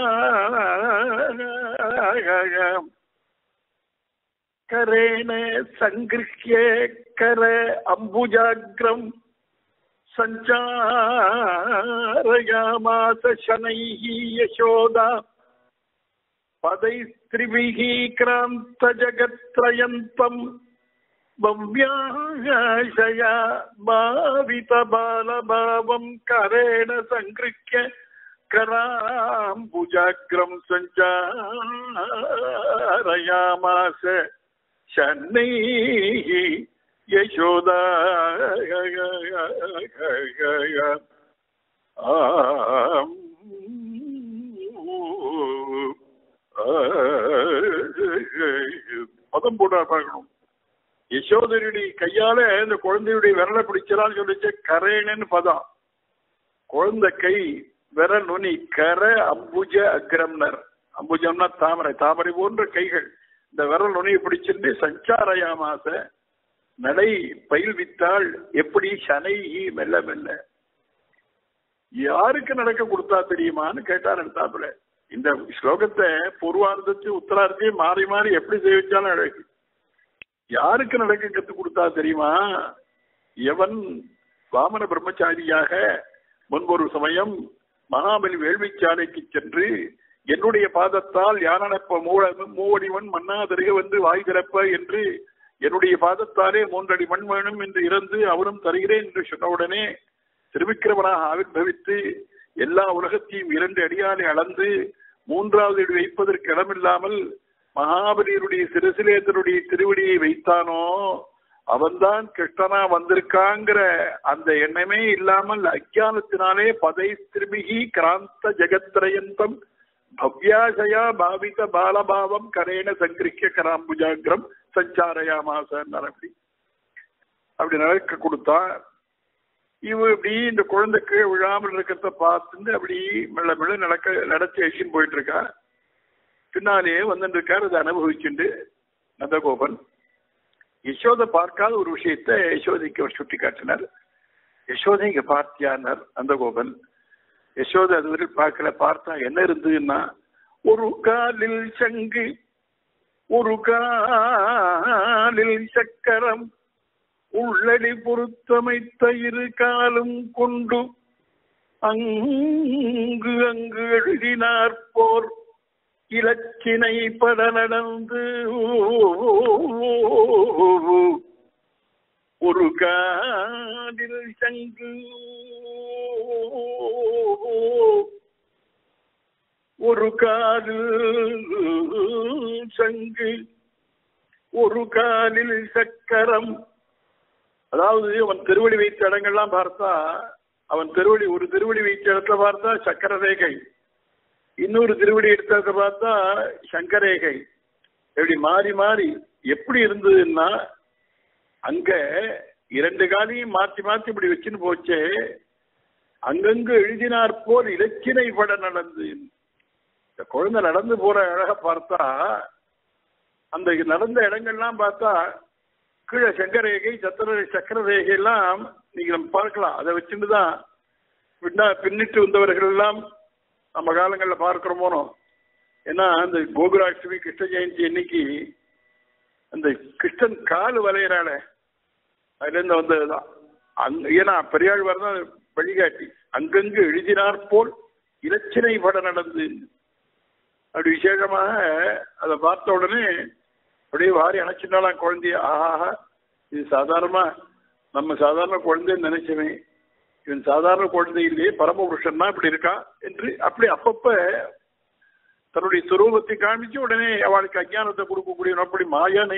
கரேண சங்கிருக்கிய கர அம்புஜாகிரம் सञ्चारयामास शनैः यशोदा पदैस्त्रिभिः क्रान्तजगत्त्रयन्तम् भव्याशया भावितबालभावम् करेण सङ्गृह्य कराम्बुजाग्रम् सञ्चारयामास शनैः யசோதா பதம் போட்டா பார்க்கணும் யசோதரியுடைய கையால இந்த குழந்தையுடைய விரலை பிடிச்சலான்னு சொல்லிச்சு கரேனன்னு பதம் குழந்தை கை விரல் நுனி கர அம்புஜ அக்ரம்னர் அம்புஜம்னா தாமரை தாமரை போன்ற கைகள் இந்த விரல் நுனியை பிடிச்சிட்டு சஞ்சாரயாமாச நடை பயில்வித்தால் எப்படி சனை மெல்ல மெல்ல யாருக்கு நடக்க கொடுத்தா தெரியுமான்னு கேட்டார் எடுத்தாப்புல இந்த ஸ்லோகத்தை பூர்வார்த்தத்தையும் உத்தரார்த்தையும் மாறி மாறி எப்படி சேவிச்சாலும் அழகு யாருக்கு நடக்க கத்து கொடுத்தா தெரியுமா எவன் வாமன பிரம்மச்சாரியாக முன்பொரு சமயம் மகாபலி வேள்விச்சாலைக்கு சென்று என்னுடைய பாதத்தால் யானப்ப மூட மூவடிவன் மன்னாதருக வந்து வாய் திறப்ப என்று என்னுடைய பாதத்தாலே மூன்றடி மண் வேணும் என்று இறந்து அவனும் தருகிறேன் என்று சொன்னவுடனே திருவிக்கிரமனாக ஆவிர்பவித்து எல்லா உலகத்தையும் இரண்டு அடியாலே அளந்து மூன்றாவது அடி வைப்பதற்கு இடமில்லாமல் மகாபலியருடைய சிறுசிலே தன்னுடைய திருவடியை வைத்தானோ அவன்தான் கிருஷ்ணனா வந்திருக்காங்கிற அந்த எண்ணமே இல்லாமல் அஜானத்தினாலே பதை திருமிகி கிராந்த ஜெகத்ரயந்தம் பவ்யாசயா பாவித பாலபாவம் கரேண சங்கிரிக்க கராம்புஜாகிரம் சஞ்சாரயாமாசன் அப்படி அப்படி நடக்க கொடுத்தா இவ இப்படி இந்த குழந்தை கீழே விழாமல் இருக்கிறத பார்த்துட்டு அப்படி மெல்ல மெல்ல நடக்க நடத்தி அழிச்சுன்னு போயிட்டு இருக்கா பின்னாலேயே வந்துட்டு இருக்காரு அதை அனுபவிச்சுண்டு நந்தகோபன் யசோத பார்க்காத ஒரு விஷயத்த யசோதைக்கு அவர் சுட்டி காட்டினார் யசோதை இங்க பார்த்தியானார் நந்தகோபன் யசோதை அது வரை பார்க்கல பார்த்தா என்ன இருந்ததுன்னா ஒரு காலில் சங்கு ஒரு காலில் சக்கரம் உள்ளடி பொருத்தமைத்த இரு காலும் கொண்டு அங்கு அங்கு எழுதினார் போர் இலச்சினை பட நடந்து ஒரு காதில் சங்கு ஒரு காதில் சங்கு ஒரு காலில் சக்கரம் அதாவது அவன் திருவடி வைத்த இடங்கள்லாம் பார்த்தா அவன் திருவடி ஒரு திருவடி வைத்த இடத்துல பார்த்தா சக்கர ரேகை இன்னொரு திருவடி எடுத்த பார்த்தா சங்கரேகை இப்படி மாறி மாறி எப்படி இருந்ததுன்னா அங்க இரண்டு காலையும் மாத்தி மாத்தி இப்படி வச்சுன்னு போச்சே அங்கங்கு எழுதினார் போல் இலச்சினை பட நடந்து இந்த குழந்தை நடந்து போற அழக பார்த்தா அந்த நடந்த இடங்கள்லாம் பார்த்தா கீழே சங்கரேகை சத்திர சக்கர ரேகை எல்லாம் நீங்க நம்ம பார்க்கலாம் அதை வச்சுட்டு தான் பின்னா பின்னிட்டு வந்தவர்கள் எல்லாம் நம்ம காலங்களில் பார்க்கிறோமோனோ ஏன்னா அந்த கோகுலாஷ்டமி கிருஷ்ண ஜெயந்தி அன்னைக்கு அந்த கிருஷ்ணன் கால் வளையறால அதுல இருந்து வந்ததுதான் அங்க ஏன்னா பெரியாழ்வார் தான் வழிகாட்டி அங்கங்கு எழுதினார் போல் இலச்சினை பட நடந்து அப்படி விசேஷமாக அதை பார்த்த உடனே அப்படியே வாரி அணைச்சிட்டாலாம் குழந்தைய ஆஹா இது சாதாரணமா நம்ம சாதாரண குழந்தைன்னு நினைச்சவே இவன் சாதாரண குழந்தை இல்லையே பரமபுருஷன்னா இப்படி இருக்கா என்று அப்படி அப்பப்ப தன்னுடைய சுரூபத்தை காமிச்சு உடனே அவளுக்கு அஜானத்தை கொடுக்கக்கூடிய அப்படி மாயனை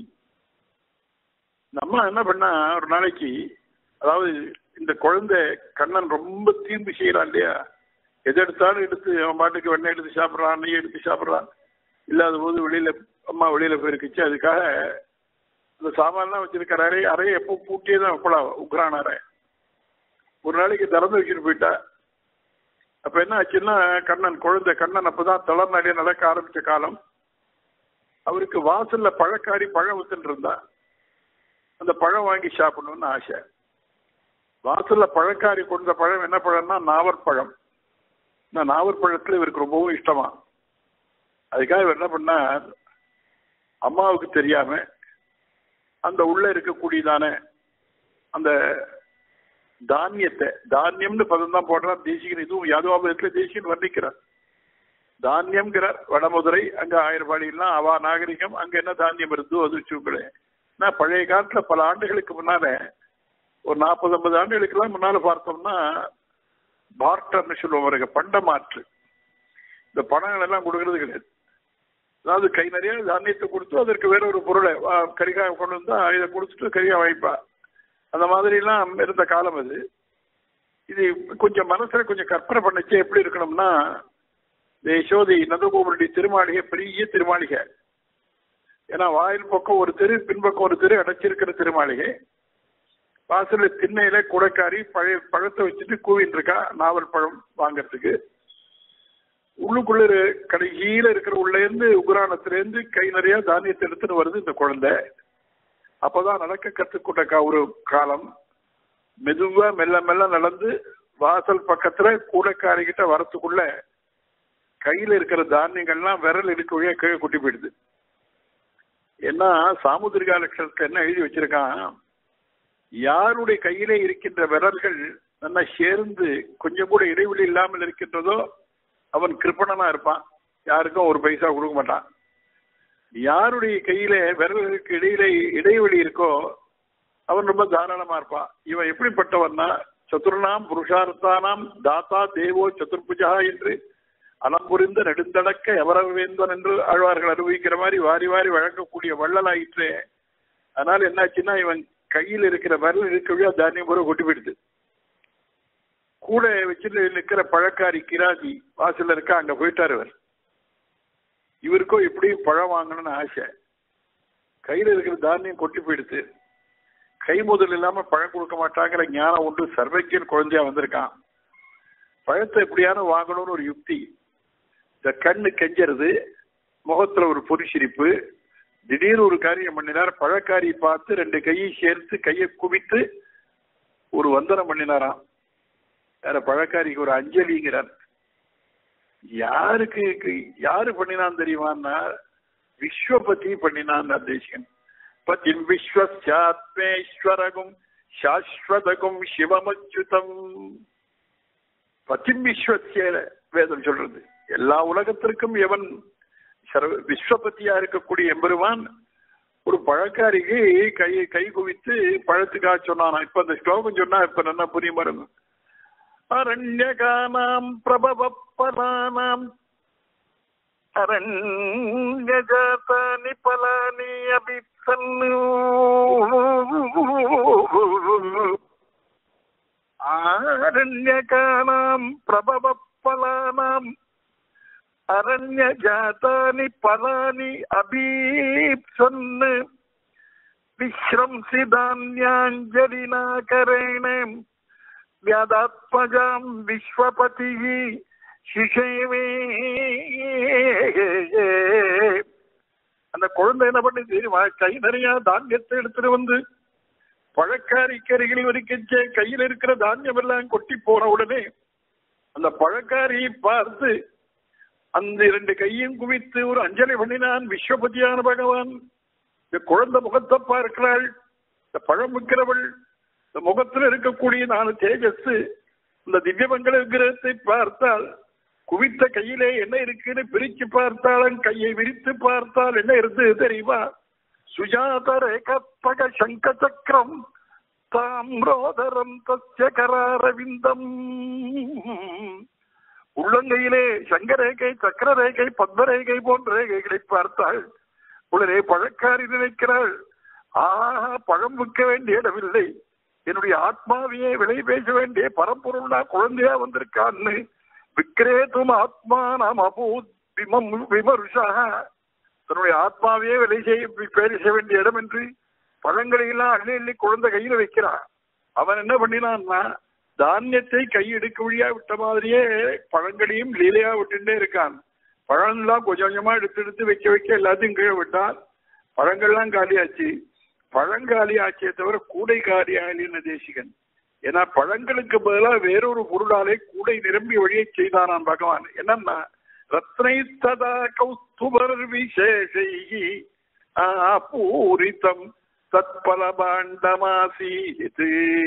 நம்ம என்ன பண்ணா ஒரு நாளைக்கு அதாவது இந்த குழந்தை கண்ணன் ரொம்ப தீர்ப்பு செய்யறான் இல்லையா எது எடுத்தாலும் எடுத்து அவன் பாட்டுக்கு வெண்ணெய் எடுத்து சாப்பிட்றான் நெய் எடுத்து சாப்பிட்றான் இல்லாத போது வெளியில அம்மா வெளியில போயிருக்குச்சு அதுக்காக அந்த சாமான்லாம் வச்சிருக்கிற அறை அறையை எப்போ பூட்டியே தான் வைப்பலாம் உக்ரான் அறை ஒரு நாளைக்கு திறந்து வச்சுட்டு போயிட்டா அப்ப என்ன ஆச்சுன்னா கண்ணன் குழந்தை கண்ணன் அப்பதான் தளர்நாடிய நடக்க ஆரம்பிச்ச காலம் அவருக்கு வாசல்ல பழக்காரி பழம் வித்துட்டு இருந்தா அந்த பழம் வாங்கி சாப்பிடணும்னு ஆசை வாசல்ல பழக்காரி கொண்ட பழம் என்ன பழம்னா நாவற்பழம் இந்த நாவற்பழத்துல இவருக்கு ரொம்பவும் இஷ்டமா அதுக்காக இவர் என்ன பண்ணார் அம்மாவுக்கு தெரியாம அந்த உள்ள இருக்கக்கூடியதான அந்த தானியத்தை தானியம்னு பதம் தான் போடுறார் தேசிகன் இதுவும் யாதவாபுரத்துல தேசிகன் வர்ணிக்கிறார் தானியம்ங்கிறார் வடமதுரை அங்க ஆயிரபாடியெல்லாம் அவா நாகரிகம் அங்க என்ன தானியம் இருந்தோ அது வச்சுக்களே நான் பழைய காலத்துல பல ஆண்டுகளுக்கு முன்னால ஒரு நாற்பது ஐம்பது ஆண்டுகளுக்கெல்லாம் முன்னால பார்த்தோம்னா பார்ட்டர்னு சொல்லுவாங்க பண்ட மாற்று இந்த பணங்கள் எல்லாம் கொடுக்கறது கிடையாது அதாவது கை நிறைய தானியத்தை கொடுத்து அதற்கு வேற ஒரு பொருளை கரிகாய் கொண்டு வந்தா இதை கொடுத்துட்டு கரிகாய் வாய்ப்பா அந்த மாதிரி எல்லாம் இருந்த காலம் அது இது கொஞ்சம் மனசுல கொஞ்சம் கற்பனை பண்ணிச்சு எப்படி இருக்கணும்னா இந்த யசோதி நந்தகோபுருடைய திருமாளிகை பெரிய திருமாளிகை ஏன்னா வாயில் பக்கம் ஒரு தெரு பின்பக்கம் ஒரு தெரு அடைச்சிருக்கிற திருமாளிகை வாசல்ல திண்ணையில குடைக்காரி பழைய பழத்தை வச்சுட்டு கூவின்னு இருக்கா நாவல் பழம் வாங்கறதுக்கு உள்ளுக்குள்ள கடைசியில இருக்கிற உள்ள இருந்து உகுரானத்துல இருந்து கை நிறைய தானியத்தை எடுத்துட்டு வருது இந்த குழந்தை அப்பதான் நடக்க கத்துக்கிட்ட கா- ஒரு காலம் மெதுவா மெல்ல மெல்ல நடந்து வாசல் பக்கத்துல கூடைக்காரிக்கிட்ட வரத்துக்குள்ள கையில இருக்கிற தானியங்கள்லாம் விரல் இடுக்கு வழியா கீழே குட்டி போயிடுது ஏன்னா சாமுதிரிகா லட்சணத்துல என்ன எழுதி வச்சிருக்கான் யாருடைய கையிலே இருக்கின்ற விரல்கள் நல்லா சேர்ந்து கொஞ்சம் கூட இடைவெளி இல்லாமல் இருக்கின்றதோ அவன் கிருப்பணனா இருப்பான் யாருக்கும் ஒரு பைசா கொடுக்க மாட்டான் யாருடைய கையில விரல்களுக்கு இடையில இடைவெளி இருக்கோ அவன் ரொம்ப தாராளமா இருப்பான் இவன் எப்படிப்பட்டவன்னா சதுர்ணாம் புருஷார்த்தானாம் தாத்தா தேவோ சதுர்புஜா என்று அலம்புரிந்த நெடுந்தடக்க எவரவேந்தன் என்று ஆழ்வார்கள் அனுபவிக்கிற மாதிரி வாரி வாரி வழங்கக்கூடிய வள்ளலாயிற்றே அதனால என்னாச்சுன்னா இவன் கையில் இருக்கிற விரல் இருக்கவே தானியம் பூரா கொட்டி போயிடுது கூட வச்சுட்டு நிற்கிற பழக்காரி கிராதி வாசல்ல இருக்க அங்க போயிட்டாரு இவர் இவருக்கும் எப்படியும் பழம் வாங்கணும்னு ஆசை கையில இருக்கிற தானியம் கொட்டி போயிடுது கை முதல் இல்லாம பழம் கொடுக்க மாட்டாங்கிற ஞானம் உண்டு சர்வைக்கியன் குழந்தையா வந்திருக்கான் பழத்தை எப்படியான வாங்கணும்னு ஒரு யுக்தி இந்த கண்ணு கெஞ்சறது முகத்துல ஒரு பொறிசிரிப்பு திடீர்னு ஒரு காரியம் பண்ணினார் பழக்காரியை பார்த்து ரெண்டு கையை சேர்த்து கையை குவித்து ஒரு வந்தனம் பண்ணினாராம் வேற பழக்காரிக்கு ஒரு அஞ்சலிங்கிறார் யாருக்கு யாரு பண்ணினான் தெரியுமான்னா விஸ்வபதி பண்ணினான் தேசிகன் பதிம் விஸ்வசாத்மேஸ்வரகும் சாஸ்வதகும் சிவமச்சுதம் பதிம் விஸ்வசிய வேதம் சொல்றது எல்லா உலகத்திற்கும் எவன் சர்வ விஸ்வபதியா இருக்கக்கூடிய எம்பெருமான் ஒரு பழக்காரிக்கு கை கை குவித்து பழத்துக்காக சொன்னானா இப்ப அந்த ஸ்லோகம் சொன்னா இப்ப நல்லா புரிய பாருங்க அரண்யகானாம் பிரபவப்பலானாம் அரண்யஜாதானி பலானி அபிசன்னு ஆரண்யகானாம் பிரபவப்பலானாம் அரண்யஜாதானி பலானி அபீப்சன்னு விஸ்ரம்சி தானியாஞ்சலினா கரேணே व्यादात्मजां विश्वपतिः சிஷேவே அந்த குழந்தை என்ன பண்ணி தெரியுமா கை நிறைய தானியத்தை எடுத்துட்டு வந்து பழக்காரிக்கு அருகில் வரைக்கச்சே கையில் இருக்கிற தானியம் எல்லாம் கொட்டி போன உடனே அந்த பழக்காரியை பார்த்து அந்த இரண்டு கையும் குவித்து ஒரு அஞ்சலி பண்ணினான் விஸ்வபதியான பகவான் இந்த குழந்தை முகத்தை பார்க்கிறாள் இந்த பழம் விற்கிறவள் இந்த முகத்தில் இருக்கக்கூடிய நாலு தேஜஸ் இந்த திவ்யமங்கல விக்கிரகத்தை பார்த்தால் குவித்த கையிலே என்ன இருக்குன்னு பிரிச்சு பார்த்தாலும் கையை விரித்து பார்த்தால் என்ன இருந்தது தெரியுமா சுஜாத ரேகத்பக சங்க சக்கரம் தாம்ரோதரம் தஸ்ய கராரவிந்தம் உள்ளங்கையிலே சங்கரேகை சக்கரரேகை பத்மரேகை போன்ற ரேகைகளை பார்த்தாள் உடனே பழக்காரி நினைக்கிறாள் ஆஹா பழம் விற்க வேண்டிய இடமில்லை என்னுடைய ஆத்மாவையே விலை பேச வேண்டிய பரம்பொருள் நான் குழந்தையா வந்திருக்கான்னு விக்ரேதும் ஆத்மா நாம் அபூத் விமம் விமர்ஷா தன்னுடைய ஆத்மாவையே விலை செய்ய பேச வேண்டிய இடம் என்று பழங்களை எல்லாம் அள்ளி அள்ளி குழந்தை கையில வைக்கிறான் அவன் என்ன பண்ணினான்னா தானியத்தை கை எடுக்க வழியா விட்ட மாதிரியே பழங்களையும் லீலையா விட்டுட்டே இருக்கான் பழம்லாம் கொஞ்சம் கொஞ்சமா எடுத்து எடுத்து வைக்க வைக்க எல்லாத்தையும் கீழே விட்டான் பழங்கள்லாம் காலியாச்சு பழங்காலி ஆச்சியை தவிர கூடை காலி ஆகலின்னு தேசிகன் ஏன்னா பழங்களுக்கு பதிலா வேறொரு பொருளாலே கூடை நிரம்பி வழியை செய்தானான் பகவான் என்னன்னா ரத்னை ததா கௌஸ்துபர் விசேஷை பூரித்தம் தத்பல பாண்டமாசீத்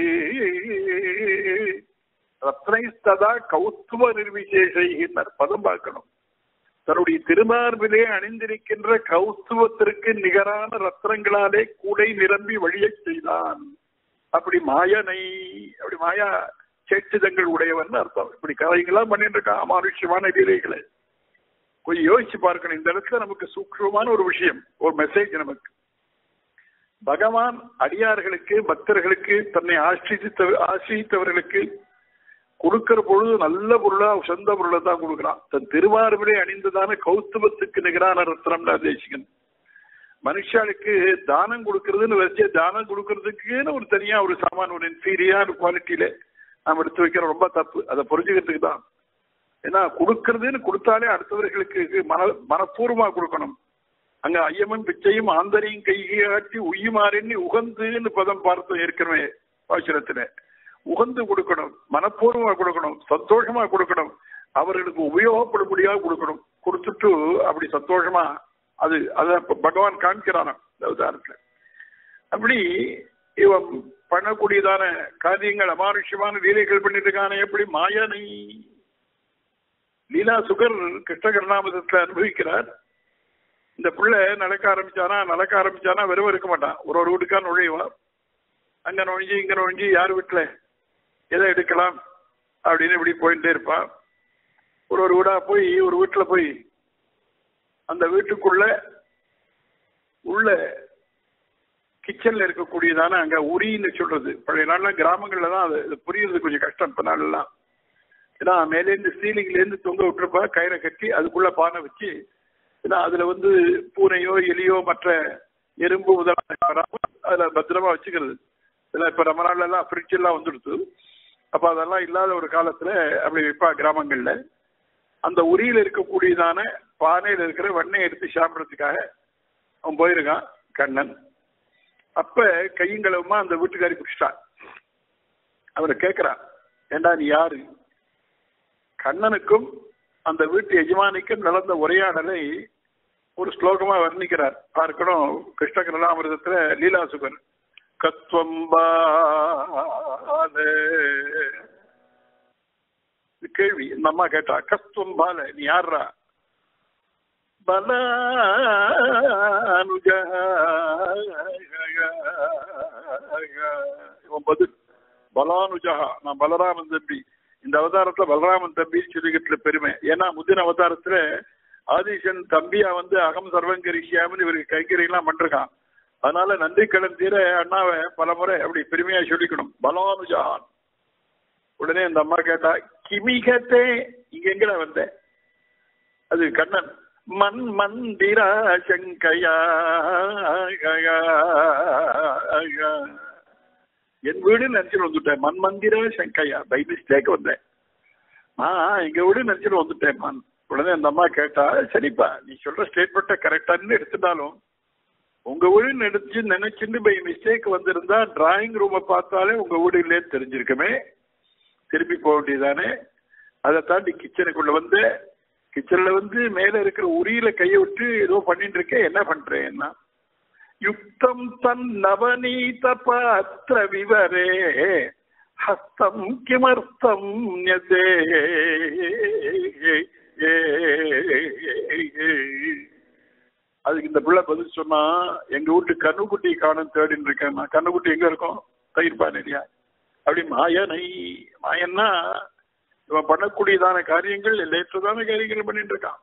ரத்னை ததா கௌஸ்துப நிர்விசேஷை பதம் பார்க்கணும் தன்னுடைய திருமார்பிலே அணிந்திருக்கின்ற கௌஸ்துவத்திற்கு நிகரான ரத்னங்களாலே கூடை நிரம்பி வழியச் செய்தான் அப்படி மாயனை அப்படி மாயா சேட்சிதங்கள் உடையவன் அர்த்தம் இப்படி கதைகள்லாம் பண்ணிட்டு இருக்கான் அமானுஷ்யமான லீலைகளை கொஞ்சம் யோசிச்சு பார்க்கணும் இந்த இடத்துல நமக்கு சூக்ஷமான ஒரு விஷயம் ஒரு மெசேஜ் நமக்கு பகவான் அடியார்களுக்கு பக்தர்களுக்கு தன்னை ஆசிரித்த ஆசிரித்தவர்களுக்கு கொடுக்கிற பொழுது நல்ல பொருளா சொந்த பொருளை தான் கொடுக்குறான் தன் திருவாரூரை அணிந்ததான கௌத்துவத்துக்கு நிகரான ரத்னம்னா தேசிகன் மனுஷாளுக்கு தானம் கொடுக்கறதுன்னு வச்சு தானம் கொடுக்கறதுக்குன்னு ஒரு தனியா ஒரு சாமான் ஒரு இன்ஃபீரியார் குவாலிட்டியில நாம் எடுத்து வைக்கிற ரொம்ப தப்பு அதை புரிஞ்சுக்கிறதுக்கு தான் ஏன்னா கொடுக்கறதுன்னு கொடுத்தாலே அடுத்தவர்களுக்கு மன மனப்பூர்வமா கொடுக்கணும் அங்க ஐயமன் பிச்சையும் ஆந்தரையும் கைகாட்டி உய்யுமாறெண்ணி உகந்துன்னு பதம் பார்த்தோம் ஏற்கனவே பாசுரத்துல உகந்து கொடுக்கணும் மனப்பூர்வமா கொடுக்கணும் சந்தோஷமா கொடுக்கணும் அவர்களுக்கு உபயோகப்படும்படியாக கொடுக்கணும் கொடுத்துட்டு அப்படி சந்தோஷமா அது அத பகவான் காமிக்கிறானாம் இந்த உதாரணத்துல அப்படி இவன் பண்ணக்கூடியதான காரியங்கள் அமானுஷ்யமான லீலைகள் பண்ணிட்டு இருக்கானே எப்படி மாயனை லீலா சுகர் கிருஷ்ண கருணாமதத்துல அனுபவிக்கிறார் இந்த பிள்ளை நடக்க ஆரம்பிச்சானா நடக்க ஆரம்பிச்சானா வெறும் இருக்க மாட்டான் ஒரு ஒரு வீட்டுக்கா நுழைவான் அங்க நுழைஞ்சு இங்க நுழைஞ்சு யார் வீட்டுல எதை எடுக்கலாம் அப்படின்னு இப்படி போயிட்டே இருப்பான் ஒரு ஒரு வீடா போய் ஒரு வீட்டுல போய் அந்த வீட்டுக்குள்ள உள்ள கிச்சன்ல இருக்கக்கூடியதான அங்க உரின்னு சொல்றது பழைய நாள்ல கிராமங்கள்ல தான் அது இது புரியுறது கொஞ்சம் கஷ்டம் இப்ப நாளெல்லாம் ஏன்னா மேலேருந்து சீலிங்ல இருந்து தொங்க விட்டுருப்பா கயிறை கட்டி அதுக்குள்ள பானை வச்சு ஏன்னா அதுல வந்து பூனையோ எலியோ மற்ற எறும்பு முதலான வராம அதுல பத்திரமா வச்சுக்கிறது இதெல்லாம் இப்ப நம்ம நாள்ல எல்லாம் ஃப்ரிட்ஜ் எல்லாம் வந்துடுது அப்ப அதெல்லாம் இல்லாத ஒரு காலத்துல அப்படி வைப்பா கிராமங்கள்ல அந்த உரியில இருக்கக்கூடியதான பானையில இருக்கிற வெண்ணெய் எடுத்து சாப்பிடறதுக்காக அவன் போயிருக்கான் கண்ணன் அப்ப கையங்களவுமா அந்த வீட்டுக்காரி பிடிச்சிட்டான் அவரை கேட்கிறான் ஏண்டா நீ யாரு கண்ணனுக்கும் அந்த வீட்டு எஜமானிக்கும் நடந்த உரையாடலை ஒரு ஸ்லோகமா வர்ணிக்கிறார் பார்க்கணும் கிருஷ்ண கருணாமிரதத்துல லீலாசுகர் கத்வம்பால கேள்வி இந்த அம்மா கேட்டா கஸ்துவம்பால நீ யாரா பலானுஜ இவன் பதில் பலானுஜா நான் பலராமன் தம்பி இந்த அவதாரத்துல பலராமன் தம்பின்னு சொல்லிக்கிட்டுல பெருமை ஏன்னா முந்தின அவதாரத்துல ஆதிசன் தம்பியா வந்து அகம் சர்வங்கரிசியாமன்னு இவருக்கு கைக்கறியெல்லாம் பண்றான் அதனால நன்றி கடன் தீர அண்ணாவை பல முறை அப்படி பெருமையா சொல்லிக்கணும் பலானுஜான் உடனே அந்த அம்மா கேட்டா கிமிகத்தே இங்க எங்கடா வந்த அது கண்ணன் மண் மந்திரா சங்கையா என் வீடு நினைச்சிட்டு வந்துட்டேன் மண் மந்திரா சங்கையா பை மிஸ்டேக் வந்தேன் ஆ எங்க வீடு நினைச்சிட்டு வந்துட்டேன் மண் உடனே அந்த அம்மா கேட்டா சரிப்பா நீ சொல்ற ஸ்டேட்மெண்ட்டை கரெக்டான்னு எடுத்துட்டாலும் உங்க வீடு நினைச்சு நினைச்சுட்டு பை மிஸ்டேக் வந்திருந்தா டிராயிங் ரூமை பார்த்தாலே உங்க வீடு இல்லைன்னு தெரிஞ்சிருக்குமே திருப்பி போக வேண்டியதானே அதை தாண்டி கிச்சனுக்குள்ள வந்து கிச்சன்ல வந்து மேல இருக்கிற உரியில கையை விட்டு ஏதோ பண்ணிட்டு இருக்கேன் என்ன பண்றேன் என்ன யுக்தம் தன் நவநீத பாத்திர விவரே ஹஸ்தம் கிமர்த்தம் ஞதே அதுக்கு இந்த பிள்ளை பதில் சொன்னா எங்க வீட்டு கண்ணுக்குட்டி காணும் தேடின்னு இருக்கேன் நான் கண்ணுக்குட்டி எங்க இருக்கும் தயிர் பானையா அப்படி மாயனை மாயன்னா இவன் பண்ணக்கூடியதான காரியங்கள் எல்லையற்றதான காரியங்கள் பண்ணிட்டு இருக்கான்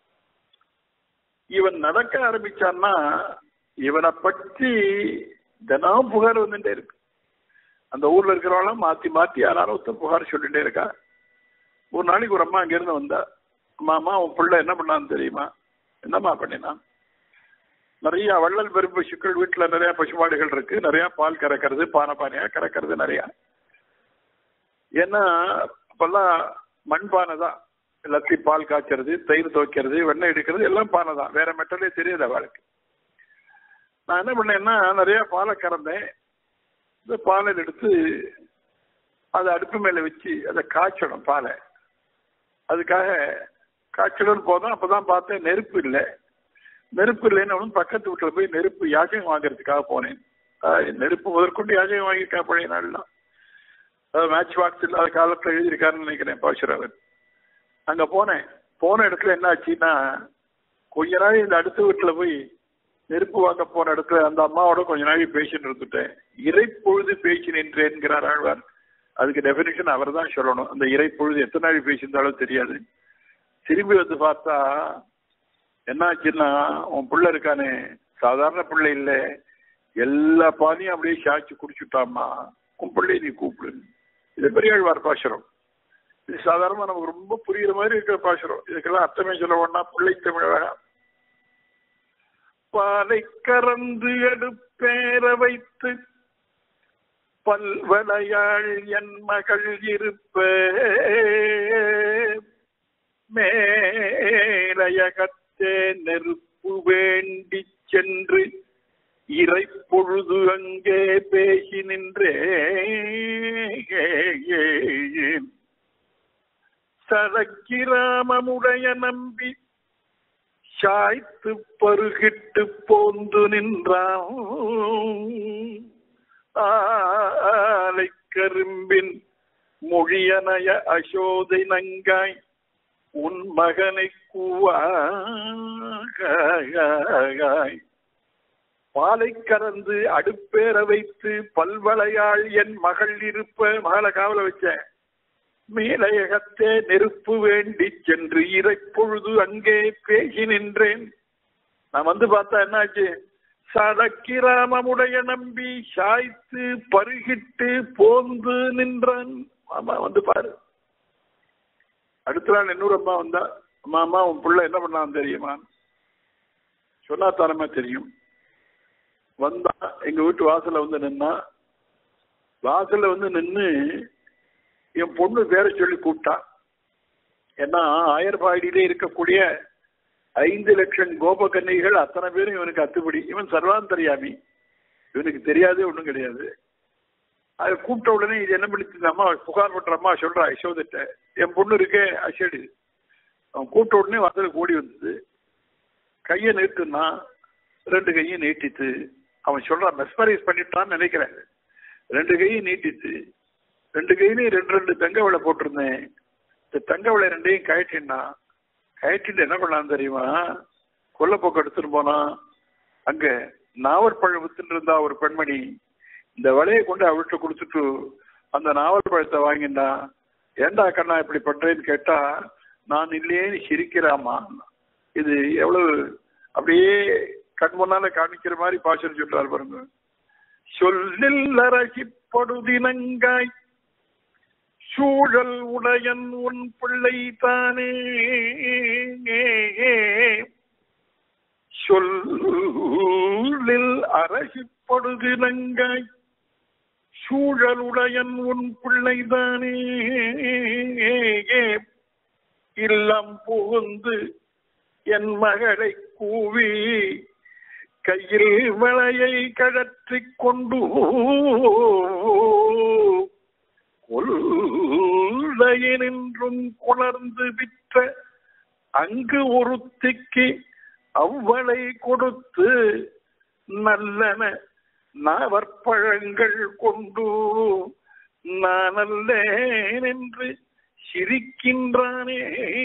இவன் நடக்க ஆரம்பிச்சான்னா இவனை பற்றி தினம் புகார் வந்துட்டே இருக்கு அந்த ஊர்ல இருக்கிறவங்களாம் மாத்தி மாத்தி யாராலும் ஒருத்தர் புகார் சொல்லிட்டே இருக்கா ஒரு நாளைக்கு ஒரு அம்மா அங்கிருந்து வந்தா அம்மா உன் பிள்ளை என்ன பண்ணான்னு தெரியுமா என்னம்மா பண்ணினான் நிறைய வள்ளல் பெரும் பசுக்கள் வீட்டுல நிறைய பசுமாடுகள் இருக்கு நிறைய பால் கறக்கிறது பானை பானையா கறக்கிறது நிறைய ஏன்னா அப்பெல்லாம் மண்பானை தான் எல்லாத்தையும் பால் காய்ச்சறது தயிர் துவைக்கிறது வெண்ணெய் எடுக்கிறது எல்லாம் பானை தான் வேற மெட்டலே தெரியாது அவளுக்கு நான் என்ன பண்ணேன்னா நிறைய பாலை கறந்தேன் இந்த பாலை எடுத்து அதை அடுப்பு மேல வச்சு அதை காய்ச்சணும் பாலை அதுக்காக காய்ச்சணும்னு போதும் அப்பதான் பார்த்தேன் நெருப்பு இல்லை நெருப்பு இல்லைன்னு பக்கத்து வீட்டுல போய் நெருப்பு யாஜகம் வாங்குறதுக்காக போனேன் நெருப்பு முதற்கொண்டு யாஜகம் வாங்கியிருக்கா பழைய நாள்லாம் மேட்ச் பாக்ஸ் இல்லாத காலத்துல எழுதியிருக்காருன்னு நினைக்கிறேன் பாசுரவன் அங்க போனேன் போன இடத்துல என்ன ஆச்சுன்னா கொஞ்ச நாள் இந்த அடுத்த வீட்டுல போய் நெருப்பு வாங்க போன இடத்துல அந்த அம்மாவோட கொஞ்ச நாள் பேசிட்டு இருந்துட்டேன் இறைப்பொழுது பேச்சு நின்றேன்கிறார் ஆழ்வார் அதுக்கு டெபினிஷன் அவர் தான் சொல்லணும் அந்த இறைப்பொழுது எத்தனை நாள் பேசியிருந்தாலும் தெரியாது திரும்பி வந்து பார்த்தா என்னாச்சுன்னா உன் பிள்ளை இருக்கானே சாதாரண பிள்ளை இல்லை எல்லா பானையும் அப்படியே சாய்ச்சி குடிச்சுட்டாமா உன் பிள்ளையை நீ கூப்பிடு இது பெரியாழ்வார் பாசுரம் இது சாதாரணமா நமக்கு ரொம்ப புரியுற மாதிரி இருக்கிற பாசுரம் இதுக்கெல்லாம் அர்த்தமே சொல்ல வேணா பிள்ளை தமிழக பாலை கறந்து எடுப்பேற வைத்து பல்வளையாள் என் மகள் இருப்ப மேலையகத்தே நெருப்புண்டாக நெருப்பு வேண்டி சென்று இறை பொழுது அங்கே பேசி நின்றே சரக்கிராமமுடைய நம்பி சாய்த்து பருகிட்டு போந்து நின்றான் ஆலை கரும்பின் மொழியனைய அசோதை நங்காய் உன் மகனை கூவாய் பாலை கறந்து அடுப்பேற வைத்து பல்வளையாள் என் மகள் இருப்ப மகளை காவல வச்சேன் மேலையகத்தே நெருப்பு வேண்டி சென்று இறை பொழுது அங்கே பேசி நின்றேன் நான் வந்து பார்த்தா என்னாச்சு சடக்கிராமமுடைய நம்பி சாய்த்து பருகிட்டு போந்து நின்றான் ஆமா வந்து பாரு அடுத்த நாள் இன்னொரு அம்மா வந்தா அம்மா அம்மா உன் பிள்ளை என்ன பண்ணான்னு தெரியுமா சொன்னா தானமே தெரியும் வந்தா எங்க வீட்டு வாசல்ல வந்து நின்னா வாசல்ல வந்து நின்னு என் பொண்ணு பேரை சொல்லி கூப்பிட்டா ஏன்னா ஆயர்பாடியிலே இருக்கக்கூடிய ஐந்து லட்சம் கோபக்கன்னிகள் அத்தனை பேரும் இவனுக்கு அத்துப்படி இவன் சர்வாந்தரியாமி இவனுக்கு தெரியாதே ஒண்ணும் கிடையாது அதை கூப்பிட்ட உடனே இது என்ன பண்ணிட்டு அம்மா புகார் பண்ற அம்மா சொல்றா யசோதிட்ட என் பொண்ணு இருக்கே அஷடு அவன் கூப்பிட்ட உடனே வாசலுக்கு ஓடி வந்தது கையை நீட்டுனா ரெண்டு கையும் நீட்டித்து அவன் சொல்றான் மெஸ்மரைஸ் பண்ணிட்டான்னு நினைக்கிறேன் ரெண்டு கையும் நீட்டித்து ரெண்டு கையிலையும் ரெண்டு ரெண்டு தங்க விலை போட்டிருந்தேன் இந்த தங்க விலை ரெண்டையும் கயட்டினா கயட்டிட்டு என்ன பண்ணான்னு தெரியுமா கொல்லப்போக்கு எடுத்துட்டு போனா அங்க நாவற்பழம் வித்துட்டு இருந்தா ஒரு பெண்மணி இந்த வலையை கொண்டு அவள்கிட்ட கொடுத்துட்டு அந்த நாவல் பழத்தை வாங்கினா ஏண்டா கண்ணா இப்படி பண்றேன்னு கேட்டா நான் இல்லையேன்னு சிரிக்கிறாமா இது எவ்வளவு அப்படியே கண் முன்னால காமிக்கிற மாதிரி பாசம் சொல்றாரு பாருங்க சொல்லில் அரசிப்படுதினங்காய் சூழல் உடையன் உன் பிள்ளை தானே சொல்லில் அரசிப்படுதினங்காய் சூழலுடையன் உன் பிள்ளைதானே இல்லம் புகுந்து என் மகளை கூவி கையில் வளையை கழற்றிக் கொண்டு கொள்ளையினின்றும் கொணர்ந்து விற்ற அங்கு ஒருத்திக்கு அவ்வளை கொடுத்து நல்லன நாவற்பழங்கள் கொண்டு நான் அல்லேன் என்று சிரிக்கின்றானே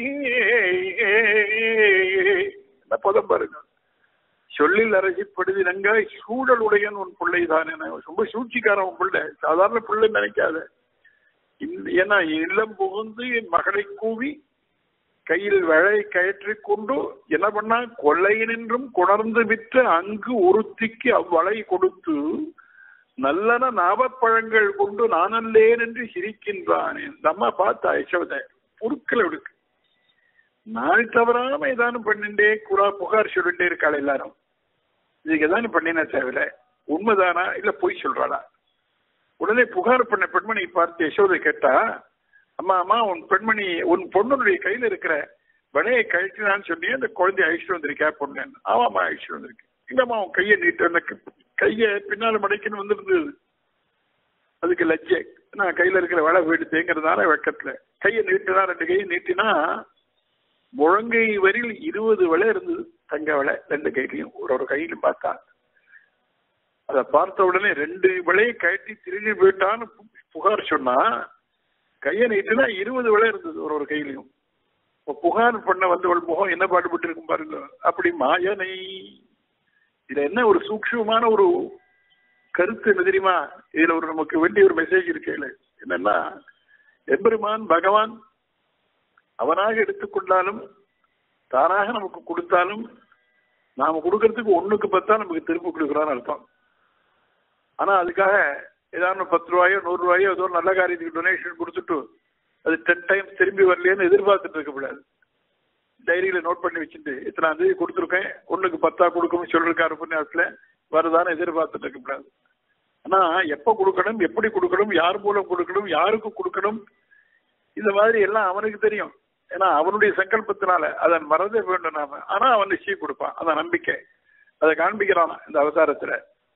என்ன பதம் பாருங்க சொல்லில் அரசிப்படுது நங்காய் சூழலுடையன் உன் பிள்ளைதான் என ரொம்ப சூழ்ச்சிக்காரன் உன் பிள்ளை சாதாரண பிள்ளை நினைக்காத இந்த- ஏன்னா இல்லம் புகுந்து என் மகளை கூவி கையில் வழை கயற்றி கொண்டு என்ன பண்ணா கொள்ளையினின்றும் கொணர்ந்து விற்ற அங்கு ஒருத்திக்கு அவ்வளை கொடுத்து நல்லன நாவப்பழங்கள் கொண்டு நானல்லேன் என்று சிரிக்கின்றான் இந்த அம்மா பார்த்தா யசோதை பொருட்களை விடுக்கு நாள் தவறாம ஏதானும் பண்ணிண்டே குரா புகார் சொல்லிட்டே இருக்காள் எல்லாரும் இதுக்கு ஏதானும் பண்ணினா தேவையில்ல உண்மைதானா இல்ல பொய் சொல்றாளா உடனே புகார் பண்ண பெண்மணி பார்த்து யசோதை கேட்டா அம்மா அம்மா உன் பெண்மணி உன் பொண்ணுடைய கையில இருக்கிற வலையை கழிச்சுனான்னு சொன்னி அந்த குழந்தைய அழிச்சுட்டு வந்திருக்கா பொண்ணு ஆமாம்மா அழிச்சுட்டு வந்திருக்கு இல்லம்மா உன் கையை நீட்டு அந்த கையை பின்னால மடைக்குன்னு வந்திருந்தது அதுக்கு லஜ்ஜை நான் கையில இருக்கிற வலை வீடு தேங்கிறதுனால வெக்கத்துல கையை நீட்டினா ரெண்டு கையை நீட்டினா முழங்கை வரையில் இருபது வலை இருந்தது தங்க வலை ரெண்டு கையிலையும் ஒரு ஒரு கையிலும் பார்த்தா அதை பார்த்த உடனே ரெண்டு வலையை கட்டி திரும்பி போயிட்டான்னு பு- புகார் சொன்னா கையை நீட்டுனா இருபது வலை இருந்தது ஒரு ஒரு கையிலையும் இப்ப புகார் பண்ண வந்தவள் முகம் என்ன பாடுபட்டு இருக்கும் பாருங்க அப்படி மாயனை இதுல என்ன ஒரு சூக்ஷ்மமான ஒரு கருத்து என்ன தெரியுமா இதுல ஒரு நமக்கு வேண்டிய ஒரு மெசேஜ் இருக்கு என்னன்னா எம்பெருமான் பகவான் அவனாக எடுத்துக்கொண்டாலும் தானாக நமக்கு கொடுத்தாலும் நாம கொடுக்கறதுக்கு ஒண்ணுக்கு பத்தா நமக்கு திருப்பி கொடுக்குறான்னு அர்த்தம் ஆனா அதுக்காக ஏதாவது பத்து ரூபாயோ நூறு ரூபாயோ ஏதோ ஒரு நல்ல காரியத்துக்கு டொனேஷன் கொடுத்துட்டு அது டென் டைம்ஸ் திரும்பி வரலையேன்னு எதிர்பார்த்துட்டு இருக்கக்கூடாது டைரியில நோட் பண்ணி வச்சுட்டு இத்தனாம் தேதி கொடுத்துருக்கேன் ஒண்ணுக்கு பத்தா கொடுக்கணும்னு சொல்லிருக்காரு புண்ணியத்துல வருதான்னு எதிர்பார்த்துட்டு இருக்கக்கூடாது ஆனா எப்ப கொடுக்கணும் எப்படி கொடுக்கணும் யார் மூலம் கொடுக்கணும் யாருக்கு கொடுக்கணும் இந்த மாதிரி எல்லாம் அவனுக்கு தெரியும் ஏன்னா அவனுடைய சங்கல்பத்தினால அதன் மறந்தே வேண்டும் நாம ஆனா அவன் நிச்சயம் கொடுப்பான் அதான் நம்பிக்கை அதை காண்பிக்கிறான் இந்த அவதாரத்துல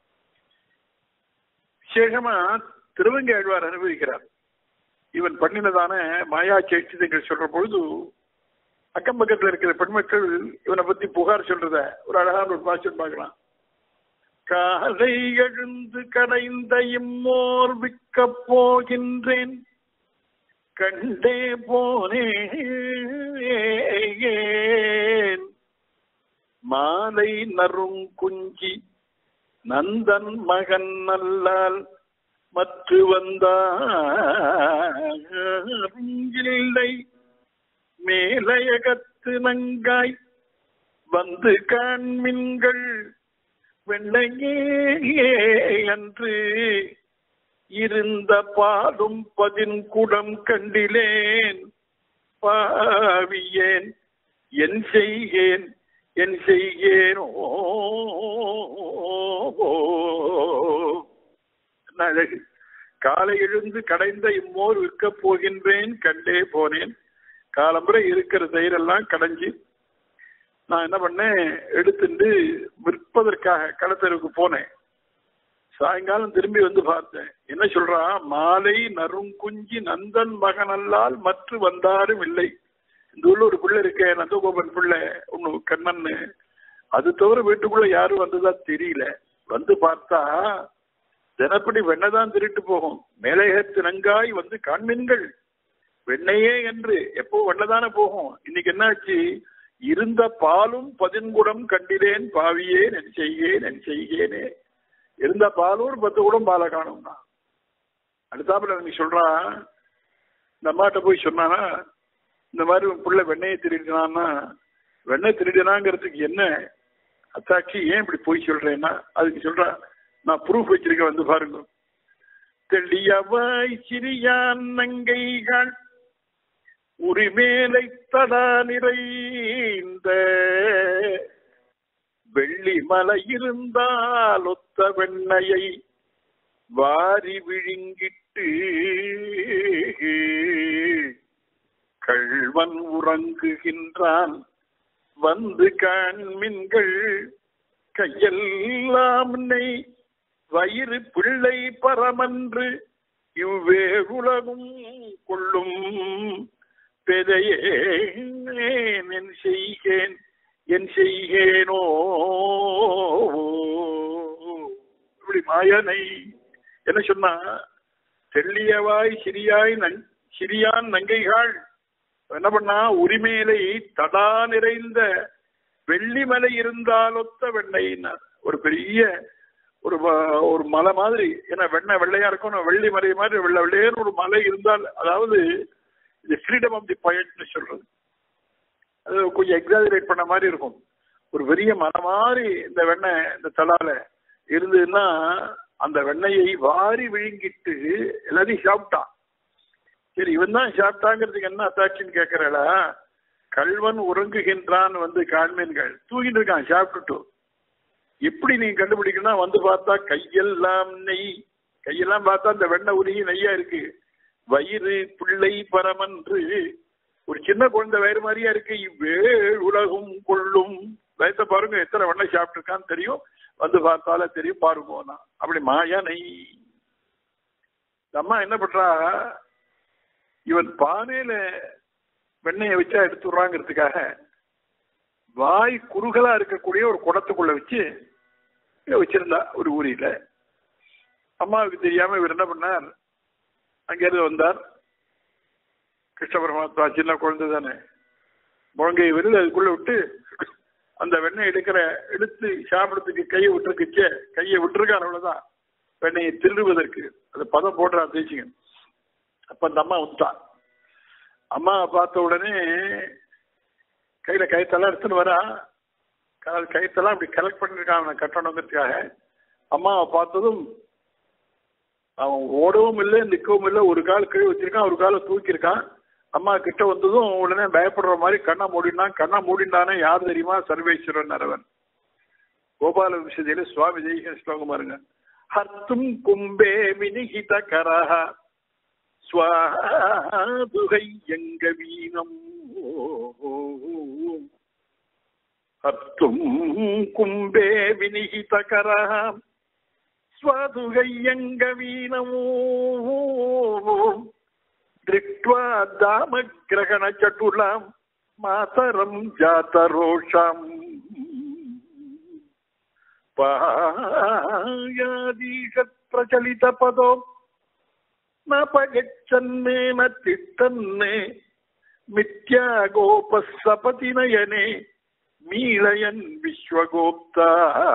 விசேஷமா திருவங்கை ஆழ்வார் அனுபவிக்கிறார் இவன் பண்ணினதான மாயா சேட்சிதங்கள் சொல்ற பொழுது அக்கம் பக்கத்துல இருக்கிற பெண்மக்கள் இவனை பத்தி புகார் சொல்றத ஒரு அழகான ஒரு பாஷன் பார்க்கலாம் காலை எழுந்து கடைந்த இம்மோர் விற்கப் போகின்றேன் கண்டே போனேன் மாலை நறுங்குஞ்சி நந்தன் மகன் நல்லால் மற்று வந்தாரில்லை மேலையகத்து நங்காய் வந்து காண்மின்கள் வெண்ணையே அன்று இருந்த பாலும் பதின்குடம் கண்டிலேன் பாவியேன் என் செய்கேன் என் செய்கேனோ என்ன அழகு காலை எழுந்து கடைந்த இம்மோர் விற்கப் போகின்றேன் கண்டே போனேன் காலம்புரை இருக்கிற தயிரெல்லாம் கடைஞ்சி நான் என்ன பண்ணேன் எடுத்துட்டு விற்பதற்காக கடத்தருக்கு போனேன் சாயங்காலம் திரும்பி வந்து பார்த்தேன் என்ன சொல்றான் மாலை நறுங்குஞ்சி நந்தன் மகனல்லால் மற்ற வந்தாரும் இல்லை இந்த ஊர்ல ஒரு பிள்ளை இருக்கே நந்தகோபன் பிள்ளை ஒண்ணு கண்ணன்னு அது தவிர வீட்டுக்குள்ள யாரும் வந்ததா தெரியல வந்து பார்த்தா தினப்படி வெண்ணதான் திருட்டு போகும் மேலையகத்து நங்காய் வந்து காண்மீன்கள் வெண்ணையே என்று எப்போ வெண்ணதானே போகும் இன்னைக்கு என்னாச்சு இருந்த பாலும் பதின்குடம் கண்டிலேன் பாவியேன் என் செய்கேன் என் செய்கேனே இருந்த பாலும் ஒரு பத்து குடம் பாலை காணும்னா அடுத்தாப்புல நீ சொல்றான் இந்த அம்மாட்ட போய் சொன்னானா இந்த மாதிரி உன் பிள்ளை வெண்ணையை திருடினான்னா வெண்ணெய் திருடினாங்கிறதுக்கு என்ன அத்தாட்சி ஏன் இப்படி போய் சொல்றேன்னா அதுக்கு சொல்றான் நான் ப்ரூஃப் வச்சிருக்கேன் வந்து பாருங்க தெளியவாய் சிறியான் நங்கைகள் உரிமேலை தடா நிறைந்த வெள்ளி மலை இருந்தால் ஒத்த வெண்ணையை வாரி விழுங்கிட்டு கள்வன் உறங்குகின்றான் வந்து காண்மின்கள் கையெல்லாம் நெய் வயிறு பிள்ளை பரமன்று இவ்வேகுலகும் கொள்ளும் பெதையே என் செய்கேன் என் செய்கேனோ இப்படி மாயனை என்ன சொன்னா தெள்ளியவாய் சிறியாய் நன் சிறியான் நங்கைகள் என்ன பண்ணா உரிமையிலை தடா நிறைந்த வெள்ளிமலை இருந்தாலொத்த வெண்ணையினார் ஒரு பெரிய ஒரு வ- ஒரு மலை மாதிரி ஏன்னா வெண்ணெய் வெள்ளையா இருக்கும் வெள்ளி மலை மாதிரி வெள்ளை வெள்ளையர் ஒரு மலை இருந்தால் அதாவது இது ஃப்ரீடம் ஆஃப் தி பாயிண்ட்னு சொல்றது அது கொஞ்சம் எக்ஸாஜரேட் பண்ண மாதிரி இருக்கும் ஒரு பெரிய மலை மாதிரி இந்த வெண்ணெய் இந்த தலால இருந்ததுன்னா அந்த வெண்ணெயை வாரி விழுங்கிட்டு எல்லாத்தையும் சாப்பிட்டான் சரி இவன் தான் சாப்பிட்டாங்கிறதுக்கு என்ன அத்தாட்சின்னு கேட்கறடா கல்வன் உறங்குகின்றான் வந்து காண்மீன்கள் தூங்கிட்டு இருக்கான் சாப்பிட்டுட்டு எப்படி நீ கண்டுபிடிக்கணும் வந்து பார்த்தா கையெல்லாம் நெய் கையெல்லாம் பார்த்தா அந்த வெண்ணெய் உருகி நெய்யா இருக்கு வயிறு பிள்ளை பரமன்று ஒரு சின்ன குழந்தை வயிறு மாதிரியா இருக்கு இவ்வேழ் உலகும் கொள்ளும் வயசை பாருங்க எத்தனை வெண்ணெய் சாப்பிட்டுருக்கான்னு தெரியும் வந்து பார்த்தாலே தெரியும் பாருங்க அப்படி மாயா நெய் இந்த அம்மா என்ன பண்றா இவன் பானையில வெண்ணெயை வச்சா எடுத்துடுறாங்கிறதுக்காக வாய் குறுகலா இருக்கக்கூடிய ஒரு குடத்துக்குள்ள வச்சு இங்க வச்சிருந்தா ஒரு ஊரில அம்மாவுக்கு தெரியாம இவர் என்ன பண்ணார் அங்கிருந்து வந்தார் கிருஷ்ண பரமாத்மா சின்ன குழந்தை தானே முழங்கை விருது அதுக்குள்ள விட்டு அந்த வெண்ணெய் எடுக்கிற எடுத்து சாப்பிடறதுக்கு கையை விட்டுருக்குச்சே கையை விட்டுருக்கார் அவ்வளவுதான் வெண்ணெயை திருடுவதற்கு அந்த பதம் போடுறா தேய்ச்சிங்க அப்ப அந்த அம்மா வந்துட்டான் அம்மா பார்த்த உடனே கையில கயிற்றெல்லாம் எடுத்துன்னு வரா க- கயிற்றெல்லாம் அப்படி கலெக்ட் பண்ணிருக்கான் அவனை கட்டணுங்கிறதுக்காக அம்மாவை பார்த்ததும் அவன் ஓடவும் இல்லை நிற்கவும் இல்லை ஒரு கால் கீழே வச்சிருக்கான் ஒரு காலை தூக்கியிருக்கான் அம்மா கிட்ட வந்ததும் உடனே பயப்படுற மாதிரி கண்ணை மூடினான் கண்ணை மூடினானே யார் தெரியுமா சர்வேஸ்வரன் அரவன் கோபால விஷயத்தில சுவாமி ஜெயிக்க ஸ்லோகம் பாருங்க ஹர்த்தும் கும்பே வினிகித கரஹ ஸ்வாதுகை எங்க வீணம் हर्तुम् कुम्भे विनिहितकरः स्वादुगय्यङ्गवीनमो दृष्ट्वा दामग्रहणचटुलां मातरं जातरोषाम् पायादीशप्रचलितपदो नपगच्छन्मे न तिष्ठन्ने मिथ्या गोपः सपतिनयने மீளயன் விஸ்வகோப்தா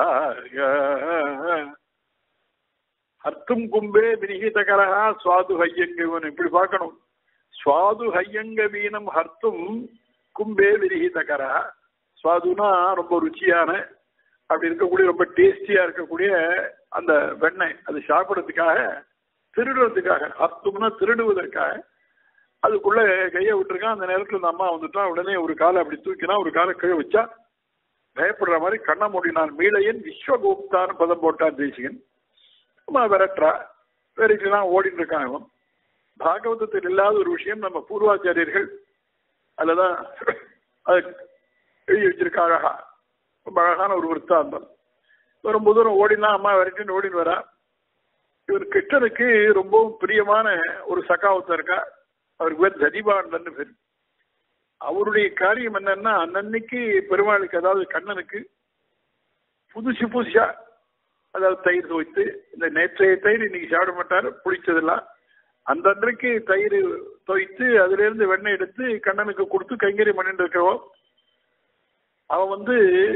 அர்த்தம் கும்பே வினிகிதகரா சுவாது ஹையங்கவன் இப்படி பார்க்கணும் சுவாது ஹையங்க வீணம் ஹர்த்தும் கும்பே வினிகிதகரா சுவாதுனா ரொம்ப ருச்சியான அப்படி இருக்கக்கூடிய ரொம்ப டேஸ்டியா இருக்கக்கூடிய அந்த வெண்ணெய் அது சாப்பிடறதுக்காக திருடுறதுக்காக அர்த்தம்னா திருடுவதற்காக அதுக்குள்ள கையை விட்டுருக்கான் அந்த நேரத்தில் அந்த அம்மா வந்துட்டா உடனே ஒரு காலை அப்படி தூக்கினா ஒரு காலை கீழே வச்சா பயப்படுற மாதிரி கண்ண மூடினான் மீளையன் விஸ்வகுப்தான்னு பதம் போட்டான் தேசிகன் அம்மா விரட்டுறா விரட்டிலாம் ஓடிட்டு இருக்கான் அவன் பாகவதத்தில் இல்லாத ஒரு விஷயம் நம்ம பூர்வாச்சாரியர்கள் அதுலதான் அது எழுதி வச்சிருக்கா அழகா ரொம்ப அழகான ஒரு விற்த்தாந்தம் ரொம்ப தூரம் ஓடினா அம்மா விரட்டின்னு ஓடின்னு வரா இவர் கிருஷ்ணனுக்கு ரொம்பவும் பிரியமான ஒரு சகாவத்தம் இருக்கா அவருக்கு பேர் ததிபாண்டன்னு பேர் அவருடைய காரியம் என்னன்னா அன்னன்னைக்கு பெருமாளுக்கு அதாவது கண்ணனுக்கு புதுசு புதுசா அதாவது தயிர் துவைத்து இந்த நேற்றைய தயிர் இன்னைக்கு சாப்பிட மாட்டார் பிடிச்சதெல்லாம் அன்றன்றைக்கு தயிர் துவைத்து அதுல இருந்து வெண்ணெய் எடுத்து கண்ணனுக்கு கொடுத்து கைங்கரியம் பண்ணிட்டு இருக்கிறோம் அவன் வந்து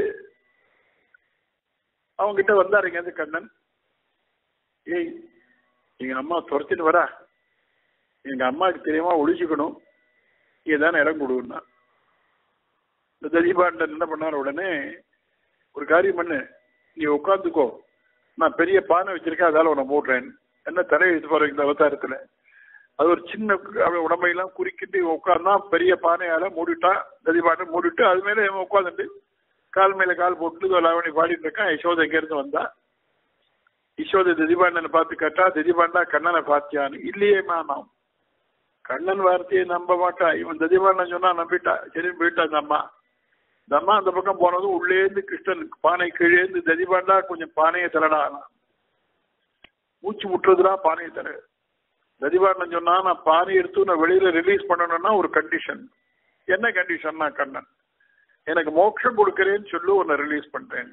அவங்கிட்ட வந்தாருங்க அந்த கண்ணன் ஏய் எங்க அம்மா துரத்தின்னு வரா எங்க அம்மாவுக்கு தெரியாம ஒழிச்சுக்கணும் இதான இடம் கொடுன்னா இந்த ததிபாண்டன் என்ன பண்ணார் உடனே ஒரு காரியம் பண்ணு நீ உட்காந்துக்கோ நான் பெரிய பானை வச்சிருக்கேன் அதால உன்னை மூடுறேன் என்ன தலை எழுத்து பாருங்க இந்த அவதாரத்துல அது ஒரு சின்ன உடம்பையெல்லாம் குறுக்கிட்டு உட்கார்ந்தா பெரிய பானையால மூடிட்டா ததிபாண்டன் மூடிட்டு அது மேல உட்காந்துட்டு கால் மேல கால் போட்டு லாவணி பாடிட்டு இருக்கான் யசோதை எங்க இருந்து வந்தா யசோதை ததிபாண்டனை பார்த்து கேட்டா ததிபாண்டா கண்ணனை பார்த்தியான்னு இல்லையேமா நான் கண்ணன் வார்த்தையை நம்ப மாட்டா இவன் ததிபாண்டன் சொன்னா நம்பிட்டா சரி போயிட்டா அந்த அம்மா இந்த அம்மா அந்த பக்கம் போனதும் உள்ளே இருந்து கிருஷ்ணன் பானை கீழே இருந்து ததிபாண்டா கொஞ்சம் பானையை தரடா மூச்சு முட்டுறதுனா பானையை தர ததிபாண்டன் சொன்னா நான் பானை எடுத்து நான் வெளியில ரிலீஸ் பண்ணணும்னா ஒரு கண்டிஷன் என்ன கண்டிஷன்னா கண்ணன் எனக்கு மோட்சம் கொடுக்கறேன்னு சொல்லி உன்னை ரிலீஸ் பண்றேன்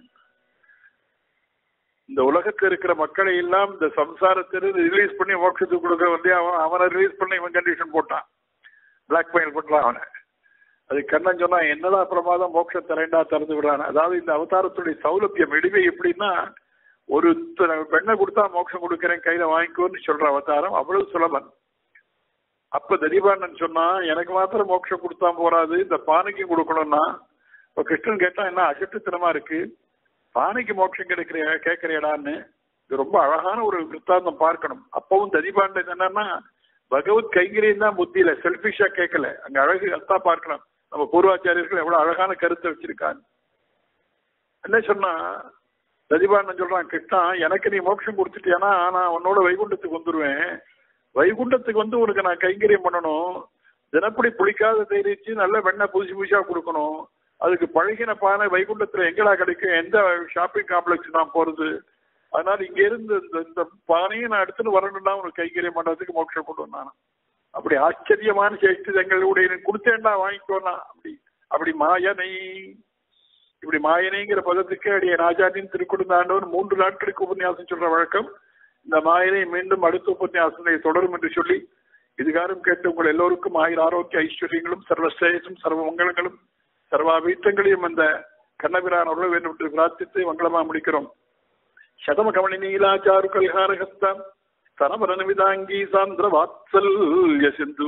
இந்த உலகத்தில் இருக்கிற மக்களை எல்லாம் இந்த சம்சாரத்திலிருந்து ரிலீஸ் பண்ணி மோட்சத்துக்கு கொடுக்க வந்து அவன் அவனை ரிலீஸ் பண்ண இவன் கண்டிஷன் போட்டான் பிளாக்மெயில் பண்றான் அவனை அது கண்ணன் சொன்னா என்னடா பிரமாதம் மோட்சம் தரேண்டா திறந்து விடுறான் அதாவது இந்த அவதாரத்துடைய சௌலபியம் எளிமை எப்படின்னா ஒரு பெண்ணை கொடுத்தா மோட்சம் கொடுக்கறேன் கையில வாங்கிக்கோன்னு சொல்ற அவதாரம் அவ்வளவு சுலபன் அப்ப ததிபாண்டன் சொன்னா எனக்கு மாத்திரம் மோட்சம் கொடுத்தா போறாது இந்த பானைக்கும் கொடுக்கணும்னா இப்ப கிருஷ்ணன் கேட்டா என்ன அசட்டுத்தனமா இருக்கு பானைக்கு மோட்சம் கிடைக்கிற கேட்கிறியடான்னு இது ரொம்ப அழகான ஒரு விற்த்தாந்தம் பார்க்கணும் அப்பவும் ததிபாண்டன் என்னன்னா பகவத் கைங்கரியம் தான் புத்தியில செல்பிஷா கேட்கல அங்க அழகு அதான் பார்க்கலாம் நம்ம பூர்வாச்சாரியர்கள் எவ்வளவு அழகான கருத்தை வச்சிருக்காங்க என்ன சொன்னா ததிபாண்டன் சொல்றான் கிருஷ்ணா எனக்கு நீ மோட்சம் கொடுத்துட்டியானா நான் உன்னோட வைகுண்டத்துக்கு வந்துருவேன் வைகுண்டத்துக்கு வந்து உனக்கு நான் கைங்கரியம் பண்ணணும் தினப்படி புளிக்காத தெரிவிச்சு நல்ல வெண்ணெய் புதுசு புதுசா கொடுக்கணும் அதுக்கு பழகின பானை வைகுண்டத்துல எங்கடா கிடைக்கும் எந்த ஷாப்பிங் காம்ப்ளெக்ஸ் நான் போறது அதனால இங்க இருந்து இந்த இந்த பானையை நான் எடுத்துட்டு வரணும்னா உனக்கு கைங்கரியம் பண்றதுக்கு மோட்சம் கொண்டு வந்தான் அப்படி ஆச்சரியமான சேஷ்டிதங்களுடைய கொடுத்தேன்டா வாங்கிக்கோனா அப்படி அப்படி மாயனை இப்படி மாயனைங்கிற பதத்துக்கு அடிய ராஜாட்டின் திருக்குடுந்தாண்டவன் மூன்று நாட்களுக்கு உபன்யாசம் சொல்ற வழக்கம் இந்த மாயனை மீண்டும் அடுத்த உபன்யாசத்தை தொடரும் என்று சொல்லி இதுகாரம் கேட்டு உங்கள் எல்லோருக்கும் ஆயிரம் ஆரோக்கிய ஐஸ்வர்யங்களும் சர்வசேஷம் சர்வ மங்களங்களும் சர்வாபீத்தங்களையும் அந்த கண்ணபிரான் அருள வேண்டும் என்று பிரார்த்தித்து மங்களமா முடிக்கிறோம் சதம கமணி நீலாச்சாரு கல்ஹாரகஸ்தாம் ಸ್ತನಪರನ ವಿಧಾಂಗಿ ಸಾಂದ್ರ ವಾತ್ಸಲ್ಯ ಸಿಂಧು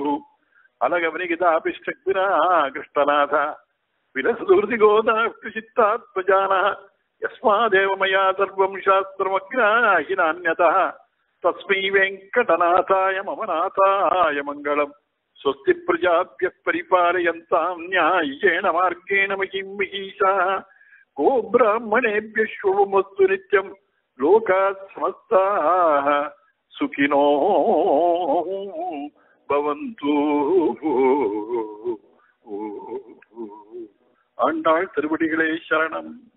ಅಲಗವನಿಗಿತಾಪಿಷ್ಟಗ್ವಿನ ಕೃಷ್ಣನಾಥ ವಿಲಸದುರ್ದಿ ಗೋದಾಷ್ಟಿಚಿತ್ತಾತ್ಮಜಾನ ಯಸ್ಮಾದೇವ ಮಯಾ ಸರ್ವಂ ಶಾಸ್ತ್ರಮಗ್ರಾಹಿ ನಾನ್ಯತಃ ತಸ್ಮೈ ವೆಂಕಟನಾಥಾಯ ಮಮ ನಾಥಾಯ ಮಂಗಳಂ ಸ್ವಸ್ತಿ ಪ್ರಜಾಭ್ಯ ಪರಿಪಾಲಯಂತಾಂ ನ್ಯಾಯೇಣ ಮಾರ್ಗೇಣ ಮಹಿಂ ಮಹಿಷಾ ಗೋ ಬ್ರಾಹ್ಮಣೇಭ್ಯ ಶುಭಮಸ್ತು ನಿತ್ಯಂ ಲೋಕಾತ್ ಸಮಸ್ತಾಃ ಸುಖಿನೋ ಭವಂತು ஓ, ஓ, ஓ. ஆண்டாள் திருவடிகளே சரணம்